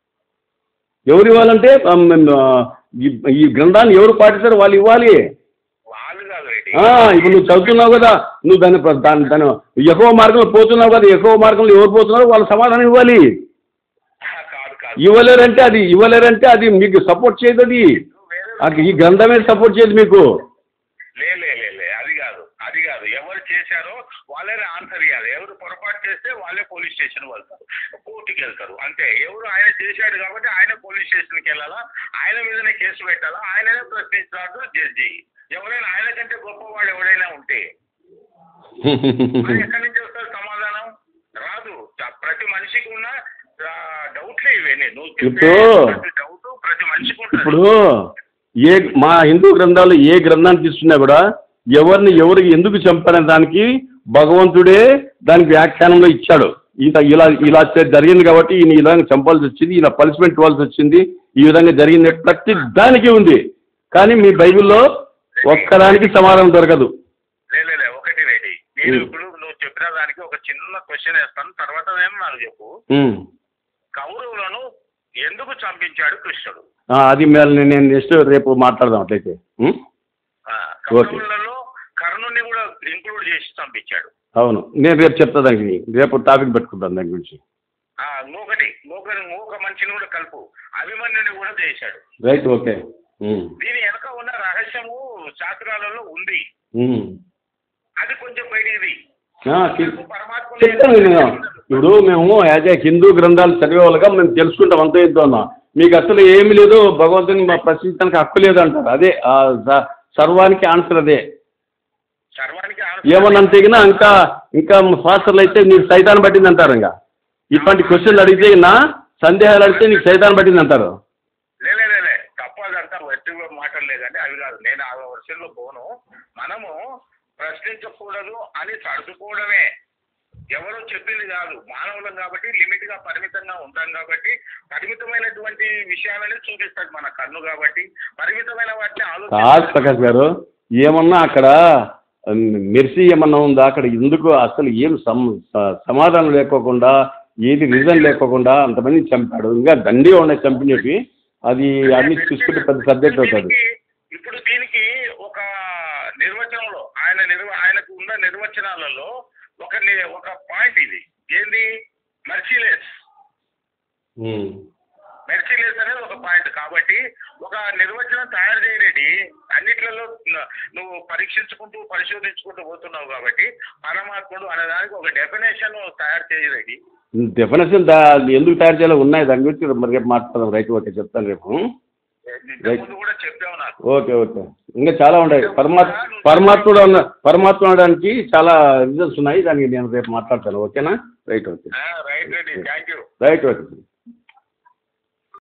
ఎవరు ఇవ్వాలంటే అమ్, ఆ, ఈ- ఈ గ్రంథాన్ని ఎవరు పాటిస్తారో వాళ్ళు ఇవ్వాలి వాళ్ళు కాదు రెడ్డి ఆ, ఇప్పుడు నువ్వు చదువుతున్నావు కదా నువ్వు దాన్ని ప్ర- దాన్ని దాని ఎక్కువ మార్గంలో పోతున్నావు కదా ఎక్కువ మార్గంలో ఎవరు పోతున్నారో వాళ్ళు సమాధానం ఇవ్వాలి కాదు కాదు ఇవ్వలేరంటే అది ఇవ్వలేరంటే అది మీకు సపోర్ట్ చేయదు అది నువ్వు వేరే అది ఈ గ్రంథమే సపోర్ట్ చేయదు మీకు లే లే లే లే అది కాదు అది కాదు ఎవరు చేశారో వాళ్ళే ఆన్సర్ ఇవ్వాలి ఎవరు పొరపాటు చేస్తే వాళ్ళే పోలీస్ స్టేషన్ వెళ్తారు కోర్టుకి వెళ్తారు అంతే ఎవరు ఆయన చేశాడు కాబట్టి ఆయన పోలీస్ స్టేషన్కి వెళ్ళాలా ఆయన మీదనే కేసు పెట్టాలా ఆయననే ప్రశ్నిస్తాడు జడ్జి ఎవరైనా ఆయన కంటే గొప్పవాడు ఎవడైనా ఉంటే మరి ఎక్కడి నుంచి వస్తుంది సమాధానం రాదు చ- ప్రతి మనిషికి ఉన్న ఆ, డౌట్లే ఇవన్నీ నువ్వు చెప్పే ఇప్పుడు- ప్రతి డౌట్ ప్రతి మనిషికి ఉంటుంది ఇప్పుడు ఏ మా హిందూ గ్రంథాలు ఏ గ్రంథాన్ని తీసుకున్నా కూడా ఎవరిని ఎవరికి ఎందుకు చంపాడనే దానికి భగవంతుడే దానికి వ్యాఖ్యానంలో ఇచ్చాడు ఇలా ఇలా ఇలా చే- జరిగింది కాబట్టి ఈయన ఇలా చంపాల్సి వచ్చింది ఈయన పనిష్మెంట్ ఇవ్వాల్సి వచ్చింది ఈ విధంగా జరిగింది ప్రతి దానికి ఉంది కానీ మీ బైబిల్లో ఒక్కదానికి సమాధానం దొరకదు లే, లే, లే, ఒకటి రెడీ నేను ఉం. ఇప్పుడు నువ్వు చెప్పిన దానికి ఒక చిన్న క్వశ్చన్ వేస్తాను తర్వాత ఏమో నాకు చెప్పు ఉమ్. కౌరవులను ఎందుకు చంపించాడు కృష్ణుడు ఆ, అది మేలు నేను నెక్స్ట్ రేపు మాట్లాడదాం అట్లయితే ఉమ్? ఆ, కౌరవులలో కర్ణుని కూడా ఇంక్లూడ్ చేసి చంపించాడు అవును నేను రేపు చెప్తా దానికి రేపు టాపిక్ పెట్టుకుంటాను దాని గురించి ఆ, ఇంకొకటి ఇంకొకటి ఇంకొక మనిషిని కూడా కలుపు అభిమన్యుని కూడా చేశాడు రైట్ ఓకే ఉమ్. దీని వెనక ఉన్న రహస్యము శాస్త్రాలలో ఉంది ఉమ్. అది కొంచెం బయటిది ఆ, చెప్- పరమాత్మ చెప్తాను నేను ఇప్పుడు మేము యాజ్ ఏ హిందూ గ్రంథాలు చదివే వాళ్ళగా మేము తెలుసుకుంటాం అంత ఇంత ఉన్నాం మీకు అసలు ఏమి లేదు భగవంతుని మా ప్రశ్నించడానికి హక్కు లేదు అంటారు అదే ఆ స- సర్వానికి ఆన్సర్ అదే సర్వానికి ఏమన్నా తెగినా ఇంకా ఇంకా ఫాస్టర్లు అయితే నీకు సైతాన్ని పట్టింది అంటారు ఇంకా ఇట్లాంటి క్వశ్చన్లు అడిగితే నా సందేహాలు అడిగితే నీకు సైతాన్ని పట్టింది అంటారు లే లే, లే, లే. తప్పు అదంతా వెట్టిగా మాటలు లేదండి అవి కాదు నేను ఆ వర్షంలో పోను మనము ప్రశ్నించకూడదు అని సర్దుకోవడమే ఎవరో చెప్పింది కాదు మానవులం కాబట్టి లిమిట్ గా పరిమితంగా ఉంటాం కాబట్టి పరిమితమైనటువంటి విషయాలని చూపిస్తాడు మన కన్ను కాబట్టి పరిమితమైన వాటిని కాదు ప్రకాష్ గారు ఏమన్నా అక్కడ మెర్సీ ఏమన్నా ఉందా అక్కడ ఎందుకు అసలు ఏం సమ స- సమాధానం లేకోకుండా ఏది రీజన్ లేకోకుండా అంతమంది చంపాడు ఇంకా దండిగా ఉన్నాయి చంపినవి అది అన్ని చూసుకుంటే పెద్ద సబ్జెక్ట్ అవుతుంది దీనికి- ఇప్పుడు దీనికి ఒక నిర్వచనంలో ఆయన ఆయన నిర్వ ఆయనకు ఉన్న నిర్వచనాలలో ఒక ని- ఒక పాయింట్ ఇది ఏంది మెర్సిలెస్ ఉమ్. మెర్సిలెస్ అనేది ఒక పాయింట్ కాబట్టి ఒక నిర్వచనం తయారు చేయలేడి అన్నిట్లలో న- నువ్వు పరీక్షించుకుంటూ పరిశోధించుకుంటూ పోతున్నావు కాబట్టి పరమాత్ముడు అనే దానికి ఒక డెఫినేషన్ తయారు చేయలేడి డెఫినేషన్ దా ఎందుకు తయారు చేయాలో ఉన్నాయి దాని గురించి మరి రేపు మాట్లాడదాం రైట్ ఓకే చెప్తాను రేపు ఇంతకుముందు కూడా చెప్పావు నాకు ఓకే ఓకే ఇంకా చాలా ఉన్నాయి పరమాత్మ పరమాత్ముడు అన్న పరమాత్మ అనడానికి చాలా రీజన్స్ ఉన్నాయి దానికి నేను రేపు మాట్లాడతాను ఓకేనా right okay right ready thank you right okay